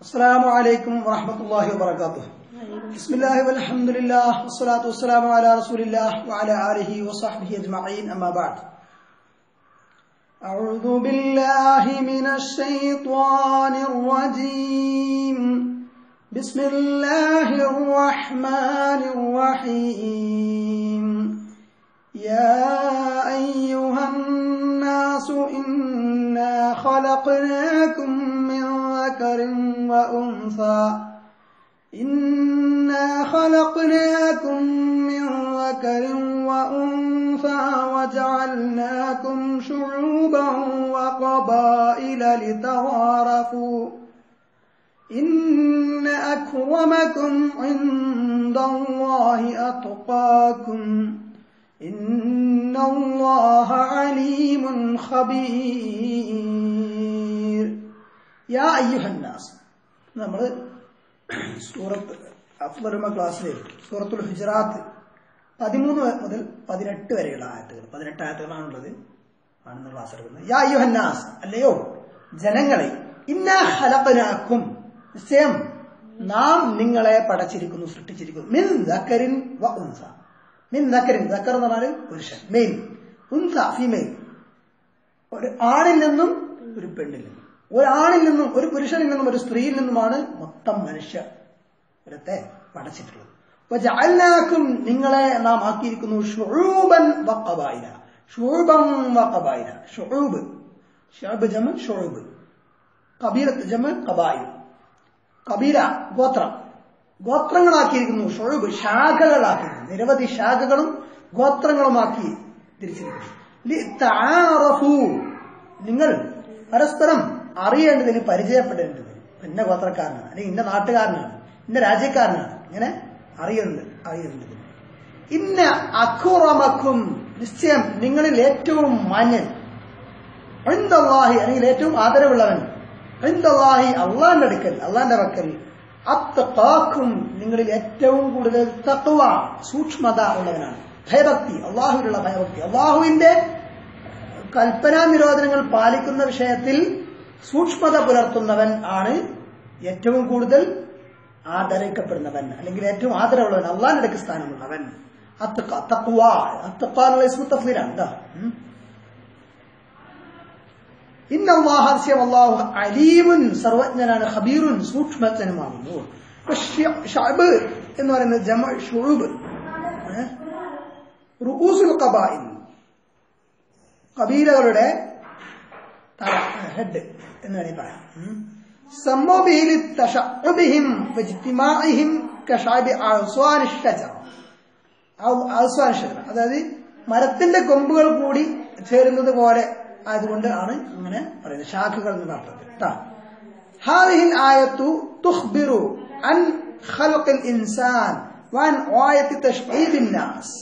السلام عليكم ورحمة الله وبركاته بسم الله والحمد لله والصلاة والسلام على رسول الله وعلى آله وصحبه أجمعين أما بعد أعوذ بالله من الشيطان الرجيم بسم الله الرحمن الرحيم يا أيها الناس إنا خلقناكم من ذكر وأنثى إنا خلقناكم من ذكر وأنثى وجعلناكم شعوبا وقبائل لتعارفوا إن أكرمكم عند الله أتقاكم إن الله عليم خبير യാ അയ്യുഹന്നാസ് നമ്മൾ സൂറത്ത് അഫ്ലറുമ ക്ലാസ്സിൽ സൂറത്തുൽ ഹുജറാത്ത് പതിമൂന്ന് മുതൽ പതിനെട്ട് വരെയുള്ള ആയത്തുകൾ പതിനെട്ട് ആയത്തുകളാണുള്ളത് ആണെന്ന് ക്ലാസ് എടുക്കുന്നത് യാ അയ്യുഹന്നാസ് അല്ലയോ ജനങ്ങളെ ഇന്നാ ഹലപ്പനാക്കും നിശ്ചയം നാം നിങ്ങളെ പടച്ചിരിക്കുന്നു സൃഷ്ടിച്ചിരിക്കുന്നു മിൻ ദക്കരിൻ വ ഉൻസ മിൻ ദക്കരിൻ ദക്കർ എന്ന് പറഞ്ഞാൽ പുരുഷൻ മെയിൻ ഉൻസ ഫീമെയിൽ ഒരു ആണിൽ നിന്നും ഒരു പെണ്ണിൽ നിന്നും ഒരാണിൽ നിന്നും ഒരു പുരുഷനിൽ നിന്നും ഒരു സ്ത്രീയിൽ നിന്നുമാണ് മൊത്തം മനുഷ്യരത്തെ പടച്ചിട്ടുള്ളത് അപ്പൊ ജാൽനാക്കും നിങ്ങളെ നാം ആക്കിയിരിക്കുന്നു ഷുഴൂബൻ വക്കബായിര ഷുഴൂബം വക്കബായിര ഷുഴൂബ് ഷുഴബ് ജമ ഷുഴൂബ് കബീരത്ത് ജമ കബായിൽ കബീര ഗോത്രം ഗോത്രങ്ങളാക്കിയിരിക്കുന്നു ഷുഴൂബ് ശാഖകളാക്കിയിരിക്കുന്നു നിരവധി ശാഖകളും ഗോത്രങ്ങളുമാക്കി തിരിച്ചിരിക്കുന്നു നിങ്ങൾ പരസ്പരം അറിയേണ്ടതിന് പരിചയപ്പെടേണ്ടതിന് ഇന്ന ഗോത്രക്കാരനാണ് അല്ലെങ്കിൽ ഇന്ന നാട്ടുകാരനാണ് ഇന്ന രാജ്യക്കാരനാണ് ഇങ്ങനെ അറിയേണ്ടത് അറിയേണ്ടത് ഇന്ന അഖുറമക്കും നിശ്ചയം നിങ്ങളിൽ ഏറ്റവും മാന്യൻ അഴിന്തല്ലാഹി അല്ലെങ്കിൽ ഏറ്റവും ആദരവുള്ളവൻ അഴിന്തല്ലാഹി അള്ളാന്റെ അടുക്കൽ അള്ളാന്റെ വക്കൽ അത്തഖാക്കും നിങ്ങളിൽ ഏറ്റവും കൂടുതൽ തത്വ സൂക്ഷ്മത ഉള്ളവനാണ് ഭയഭക്തി അള്ളാഹുവിനുള്ള ഭയഭക്തി അള്ളാഹുവിന്റെ കൽപ്പനാ നിരോധനങ്ങൾ പാലിക്കുന്ന വിഷയത്തിൽ സൂക്ഷ്മത പുലർത്തുന്നവൻ ആണ് ഏറ്റവും കൂടുതൽ ആദരിക്കപ്പെടുന്നവൻ അല്ലെങ്കിൽ ഏറ്റവും ആദരവുള്ളവൻ അള്ളാഹിനടുക്ക് സ്ഥാനമുള്ളവൻ അത്തക്കാനുള്ള ഇസ്മുത്തഫീലാണ് എന്താ ഇന്നല്ലാഹാസ്യം അള്ളാഹു അലീമുൻ സർവജ്ഞനാണ് ഹബീറുൻ സൂക്ഷ്മജ്ഞനുമാകുന്നു ഷഅബ് എന്ന് പറയുന്നത് ജമ ഷുബ് റുഊസുൽ ഖബായിൽ കബീലകളുടെ തല ഹെഡ് എന്ന് വേണമെങ്കിൽ പറയാം സമ്മോബിഹിൽ തഷഅബിഹിം വജ്തിമാഇഹിം കശാബി അസ്വാൻ ഷജറ അസ്വാൻ ഷജറ അതായത് മരത്തിന്റെ കൊമ്പുകൾ കൂടി ചേരുന്നത് പോലെ ആയതുകൊണ്ട് ആണ് അങ്ങനെ പറയുന്നത് ശാഖകൾ എന്ന അർത്ഥത്തിൽ ഹാദിഹിൽ ആയത്തു തുഖ്ബിറു അൻ ഖൽഖിൽ ഇൻസാൻ വൻ ആയത്തി തഷ്ഈബിൻ നാസ്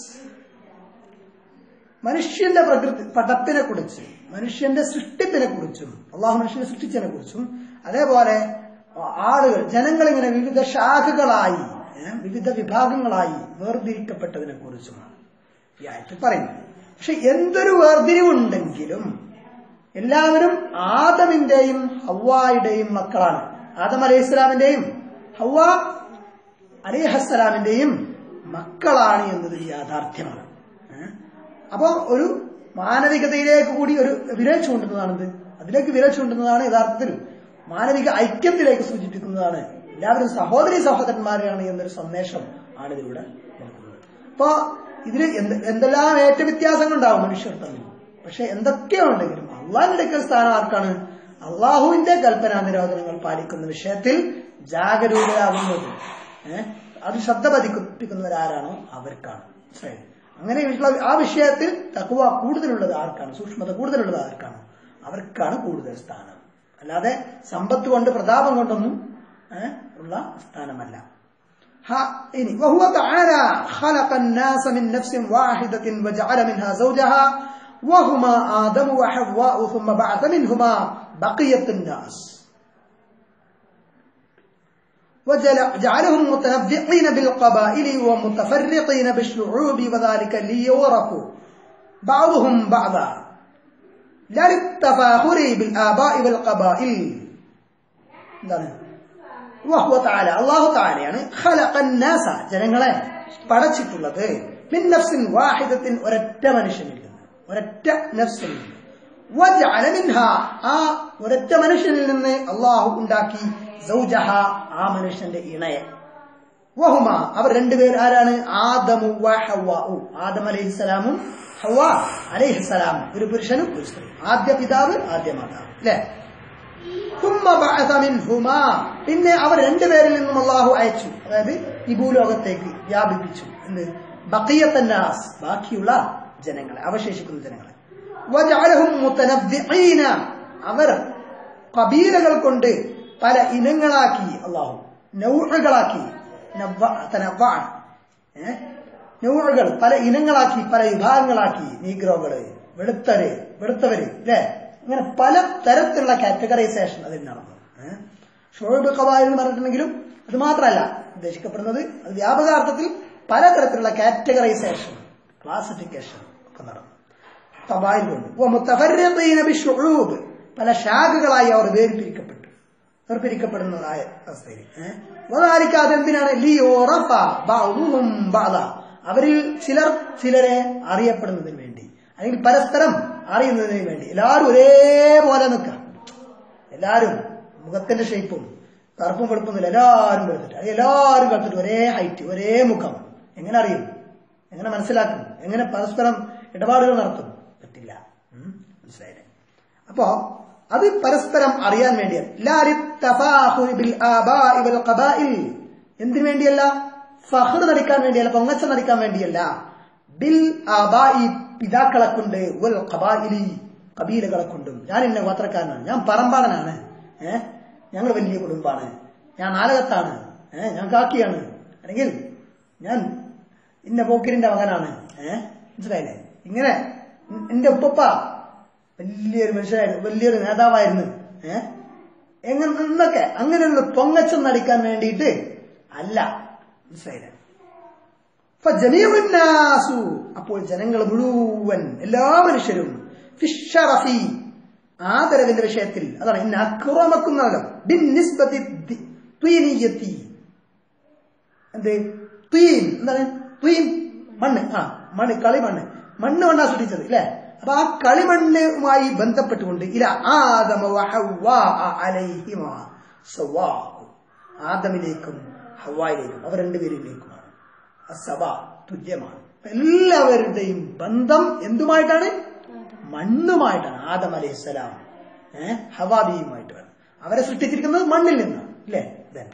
മനുഷ്യന്റെ പ്രകൃതി പടത്തിനെ കുറിച്ച് മനുഷ്യന്റെ സൃഷ്ടിപ്പിനെ കുറിച്ചും അള്ളാഹു മനുഷ്യനെ സൃഷ്ടിച്ചതിനെ കുറിച്ചും അതേപോലെ ആളുകൾ ജനങ്ങൾ ഇങ്ങനെ വിവിധ ശാഖകളായി വിവിധ വിഭാഗങ്ങളായി വേർതിരിക്കപ്പെട്ടതിനെ കുറിച്ചുമാണ് ഈ ആയത്തിൽ പറയുന്നത് പക്ഷെ എന്തൊരു വേർതിരിവുണ്ടെങ്കിലും എല്ലാവരും ആദമിന്റെയും ഹവായുടെയും മക്കളാണ് ആദം അലൈഹി ഇസ്ലാമിന്റെയും ഹവ അലിഹസ്സലാമിന്റെയും മക്കളാണ് എന്നത് യാഥാർത്ഥ്യമാണ് അപ്പോ ഒരു മാനവികതയിലേക്ക് കൂടി ഒരു വിരൽ ചൂണ്ടുന്നതാണിത് അതിലേക്ക് വിരൽ ചൂണ്ടുന്നതാണ് യഥാർത്ഥത്തിൽ മാനവിക ഐക്യത്തിലേക്ക് സൂചിപ്പിക്കുന്നതാണ് എല്ലാവരും സഹോദരി സഹോദരന്മാരാണ് എന്നൊരു സന്ദേശം ആണ് ഇതിലൂടെ നൽകുന്നത് അപ്പോ ഇതിൽ എന്തെല്ലാം ഏറ്റ വ്യത്യാസങ്ങൾ ഉണ്ടാവും മനുഷ്യർ തമ്മിൽ പക്ഷെ എന്തൊക്കെയുണ്ടെങ്കിലും അള്ളാഹിന്റെ അടുക്കൽ സ്ഥാനം ആർക്കാണ് അള്ളാഹുവിന്റെ കൽപ്പനാ നിരോധനങ്ങൾ പാലിക്കുന്ന വിഷയത്തിൽ ജാഗരൂകരാകുന്നത് ഏഹ് അത് ശ്രദ്ധ പതിപ്പിക്കുന്നവരാരാണോ അവർക്കാണ് മനസ്സിലായി അങ്ങനെയുള്ള ആ വിഷയത്തിൽ തക്കുവ കൂടുതലുള്ളത് ആർക്കാണ് സൂക്ഷ്മത കൂടുതലുള്ളത് ആർക്കാണ് അവർക്കാണ് കൂടുതൽ സ്ഥാനം അല്ലാതെ സമ്പത്ത് കൊണ്ട് പ്രതാപം കൊണ്ടൊന്നും ഉള്ള സ്ഥാനമല്ല ഇനി وهو تعالى خلق الناس من نفس واحدة وجعل منها زوجها وهما آدم وحواء ثم بعث منهما بقية الناس وجعلهم متنبعين بالقبائل ومتفرقين بالشعوب وذلك ليورثوا بعضهم بعضا لا للتفاخر بالآباء والقبائل എന്താണ് വഹുവ തആല അല്ലാഹു തആലയാണ് ഖലഖന്നാസ ജനങ്ങളെ പടച്ചിട്ടുള്ളത് മിൻ നഫ്സിൻ വാഹിദത്തിൻ ഒരൊറ്റ മനുഷ്യനിൽ നിന്ന് ഒരൊറ്റ നഫ്സിൽ നിന്ന് വജഅല മിൻഹാ ആ ഒരൊറ്റ മനുഷ്യനിൽ നിന്ന് അള്ളാഹു ഉണ്ടാക്കി സൗജഹ ആ മനുഷ്യന്റെ ഇണയെ വഹുമ അവർ രണ്ടുപേർ ആരാണ് ആദമു വ ഹവ്വാഉ ആദം അലൈഹിസ്സലാമും ഹവ്വ അലൈഹിസ്സലാമും ഒരു പുരുഷനും ഒരു സ്ത്രീ ആദ്യ പിതാവ് ആദ്യ മാതാവ് അല്ലേ ثم بعث منهما പിന്നെ അവർ രണ്ടുപേരിൽ നിന്നും അള്ളാഹു അയച്ചു അതായത് ഈ ഭൂലോകത്തേക്ക് വ്യാപിപ്പിച്ചു എന്ത് ബക്കിയത്തന്നാസ് ബാക്കിയുള്ള ജനങ്ങളെ അവശേഷിക്കുന്ന ജനങ്ങളെ വജഅലഹും മുതനബ്ബിഈന അവർ കബീലകൾ കൊണ്ട് പല ഇനങ്ങളാക്കി അള്ളാഹു നൗഹകളാക്കി നൗഹകൾ പല ഇനങ്ങളാക്കി പല വിഭാഗങ്ങളാക്കി നീഗ്രോകള് വെളുത്തര് വെളുത്തവര് അല്ലേ അങ്ങനെ പല തരത്തിലുള്ള കാറ്റഗറൈസേഷൻ അതിൽ നടന്നു ഷോയ്ബ് കബായിൽ എന്ന് പറഞ്ഞിട്ടുണ്ടെങ്കിലും അത് മാത്രമല്ല ഉദ്ദേശിക്കപ്പെടുന്നത് അത് വ്യാപകാർത്ഥത്തിൽ പലതരത്തിലുള്ള കാറ്റഗറൈസേഷൻ ക്ലാസിഫിക്കേഷൻ ഒക്കെ നടന്നു കബായിൽ കൊണ്ട് പല ശാഖകളായി അവർ വേർപിരിക്കപ്പെട്ടു വേർപിരിക്കപ്പെടുന്നതായ അവസ്ഥയിൽ വതാലിക്ക അതെന്തിനാണ് ലിയോറഫ ബഅദുഹും ബഅദ അവരിൽ ചിലർ ചിലരെ അറിയപ്പെടുന്നതിന് വേണ്ടി അല്ലെങ്കിൽ പരസ്പരം അറിയുന്നതിന് വേണ്ടി എല്ലാവരും ഒരേപോലെ നിൽക്കാം എല്ലാവരും മുഖത്തിന്റെ ഷേപ്പും കറുപ്പും വെളുപ്പൊന്നുമില്ല എല്ലാവരും വെളുത്തിട്ട് അത് എല്ലാവരും കറുത്തിട്ട് ഒരേ ഹൈറ്റ് ഒരേ മുഖം എങ്ങനെ അറിയും എങ്ങനെ മനസ്സിലാക്കും എങ്ങനെ പരസ്പരം ഇടപാടുകൾ നടത്തും പറ്റില്ല ഉം, മനസ്സിലായില്ലേ അപ്പോ അത് പരസ്പരം അറിയാൻ വേണ്ടിയാണ് എന്തിനു വേണ്ടിയല്ല ഫഹർ നടിക്കാൻ വേണ്ടിയല്ല പൊങ്ങച്ച നടിക്കാൻ വേണ്ടിയല്ല ബിൽ ആബായി പിതാക്കളെ കൊണ്ട് വൽ ഖബായിലി കബീലകളെ കൊണ്ടും ഞാൻ എന്നെ ഗോത്രക്കാരനാണ് ഞാൻ പറമ്പാടനാണ് ഏഹ് ഞങ്ങൾ വലിയ കുടുംബാണ് ഞാൻ നാലകത്താണ് ഏഹ് ഞാൻ കാക്കിയാണ് അല്ലെങ്കിൽ ഞാൻ ഇന്ന പോക്കിരിന്റെ മകനാണ് ഏഹ് മനസ്സിലായില്ലേ ഇങ്ങനെ എന്റെ ഉപ്പപ്പ വലിയൊരു മനുഷ്യനായിരുന്നു വലിയൊരു നേതാവായിരുന്നു ഏഹ് എങ്ങനെ എന്നൊക്കെ അങ്ങനെയുള്ള പൊങ്ങച്ചം നടിക്കാൻ വേണ്ടിയിട്ട് അല്ല മനസ്സിലായില്ലേ ഫജമീഉന്നാസു അപ്പോൾ ജനങ്ങൾ മുഴുവൻ എല്ലാ മനുഷ്യരും ഫിഷറഫി ആദരവിന്റെ വിഷയത്തിൽ അതാണ് ഇന്ന അക്രമക്കുന്നല്ലോ ബിൻ നിസ്ബത്തി ത്വീനിയത്തി എന്ത് ത്വീൻ എന്താണ് ത്വീൻ മണ്ണ് ആ മണ്ണ് കളിമണ്ണ് മണ്ണ് മണ്ണാ സൃഷ്ടിച്ചത് അല്ലേ അപ്പൊ ആ കളിമണ്ണുമായി ബന്ധപ്പെട്ടുകൊണ്ട് ഇല ആദമ വഹവ്വാ അലൈഹിമാ സവാഹു ആദമിലേക്കും ഹവായിലേക്കും അവർ രണ്ടുപേരിലേക്കുമാണ് സഭ തുല്യമാണ് എല്ലാവരുടെയും ബന്ധം എന്തുമായിട്ടാണ് മണ്ണുമായിട്ടാണ് ആദം അലൈഹിസ്സലാം ഏഹ് ഹവാബിയുമായിട്ടാണ് അവരെ സൃഷ്ടിച്ചിരിക്കുന്നത് മണ്ണിൽ നിന്നാണ് അല്ലേ ഇതന്നെ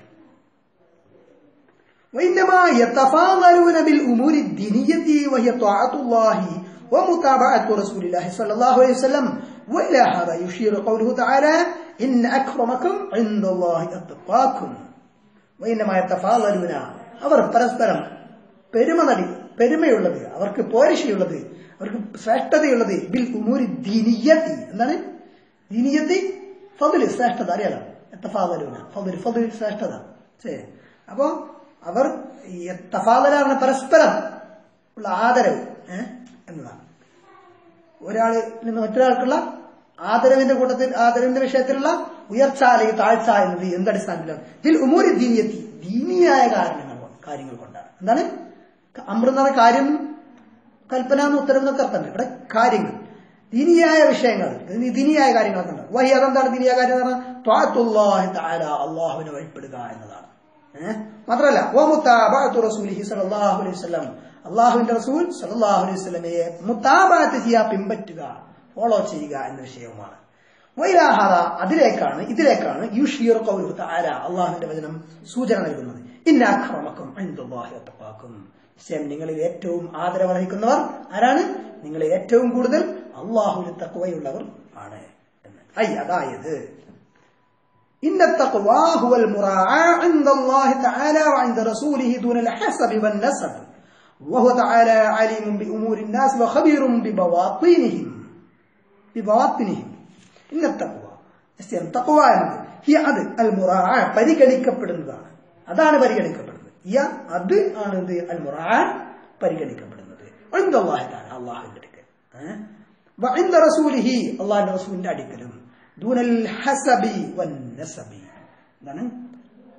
وإنما يتفاضلون بالأمور الدينية وهي طاعة الله ومتابعة رسول الله صلى الله عليه وسلم وإلى هذا يشير قوله تعالى إن أكرمكم عند الله أتقاكم وإنما يتفاضلون അവർ പരസ്പരം പെരുമ നടി പെരുമയുള്ളത് അവർക്ക് പോരിശയുള്ളത് അവർക്ക് ശ്രേഷ്ഠതയുള്ളത് ബിൽ ഉമൂരി ദീനിയത്തി എന്താണ് ദീനിയത്തി ഫതില് ശ്രേഷ്ഠത അറിയാലോ എത്തഫാദലൂന ഫതിൽ ഫതിൽ ശ്രേഷ്ഠത ശരി അപ്പോ അവർ ഈ തഫാദലാണ് പരസ്പരം ഉള്ള ആദരവ് ഏഹ് എന്നതാണ് ഒരാളിൽ നിന്ന് മറ്റൊരാൾക്കുള്ള ആദരവിന്റെ കൂട്ടത്തിൽ ആദരവിന്റെ വിഷയത്തിലുള്ള ഉയർച്ച അല്ലെങ്കിൽ താഴ്ച എന്നത് എന്തടിസ്ഥാനത്തിലാണ് ഇതിൽ ഉമൂരി ദീനിയെത്തി ദീനിയായ കാരണങ്ങൾ കാര്യങ്ങൾ കൊണ്ടാണ് എന്താണ് അമൃത എന്ന് പറഞ്ഞ കാര്യം കൽപ്പന എന്ന് ഉത്തരവ് എന്നൊക്കെ അർത്ഥം ഇവിടെ കാര്യങ്ങൾ ദീനിയായ വിഷയങ്ങൾ ഇതിന് ദീനിയായ കാര്യങ്ങളൊക്കെ ഉണ്ട് വഹി അതെന്താണ് ദീനിയായ കാര്യം എന്ന് പറഞ്ഞാൽ ത്വാത്തുല്ലാഹി തആല അള്ളാഹുവിനെ വഴിപ്പെടുക എന്നതാണ് ഏഹ് മാത്രമല്ല ഓ മുത്താബഅത്തു റസൂലിഹി സല്ലല്ലാഹു അലൈഹി വസല്ലം അള്ളാഹുവിന്റെ റസൂൽ സല്ലല്ലാഹു അലൈഹി വസല്ലമയെ മുത്താബഅത്ത് ചെയ്യുക പിൻപറ്റുക ഫോളോ ചെയ്യുക എന്ന വിഷയവുമാണ് വൈരാഹത അതിലേക്കാണ് ഇതിലേക്കാണ് യുഷീർ ഖൗലുഹു തആല അള്ളാഹുവിന്റെ വചനം സൂചന നൽകുന്നത് ഇന്നാക്രമക്കും ഇൻദല്ലാഹി അത്തഖാക്കും നിശ്ചയം നിങ്ങളിൽ ഏറ്റവും ആദരവർഹിക്കുന്നവർ ആരാണ് നിങ്ങളിൽ ഏറ്റവും കൂടുതൽ അള്ളാഹുവിന് തക്വയുള്ളവർ ആണ് എന്ന് ഐ അതായത് إن التقوى هو المراعاة عند الله تعالى وعند رسوله دون الحسب والنسب وهو تعالى عليم بأمور الناس وخبير ببواطنهم ببواطنهم إن التقوى നിശ്ചയം തക്വ എന്നത് ഹിയ അത് അൽ മുറാ പരിഗണിക്കപ്പെടുന്നതാണ് അതാണ് പരിഗണിക്കപ്പെടുന്നത് ഹിയ അത് ആണ് എന്ത് അൽ മുറാ പരിഗണിക്കപ്പെടുന്നത് അള്ളാഹുവിന്റെ അടുക്കൽ റസൂലിഹി അള്ളാഹിന്റെ റസൂലിന്റെ അടുക്കലും ദൂനൽ ഹസബി വൻ നസബി എന്താണ്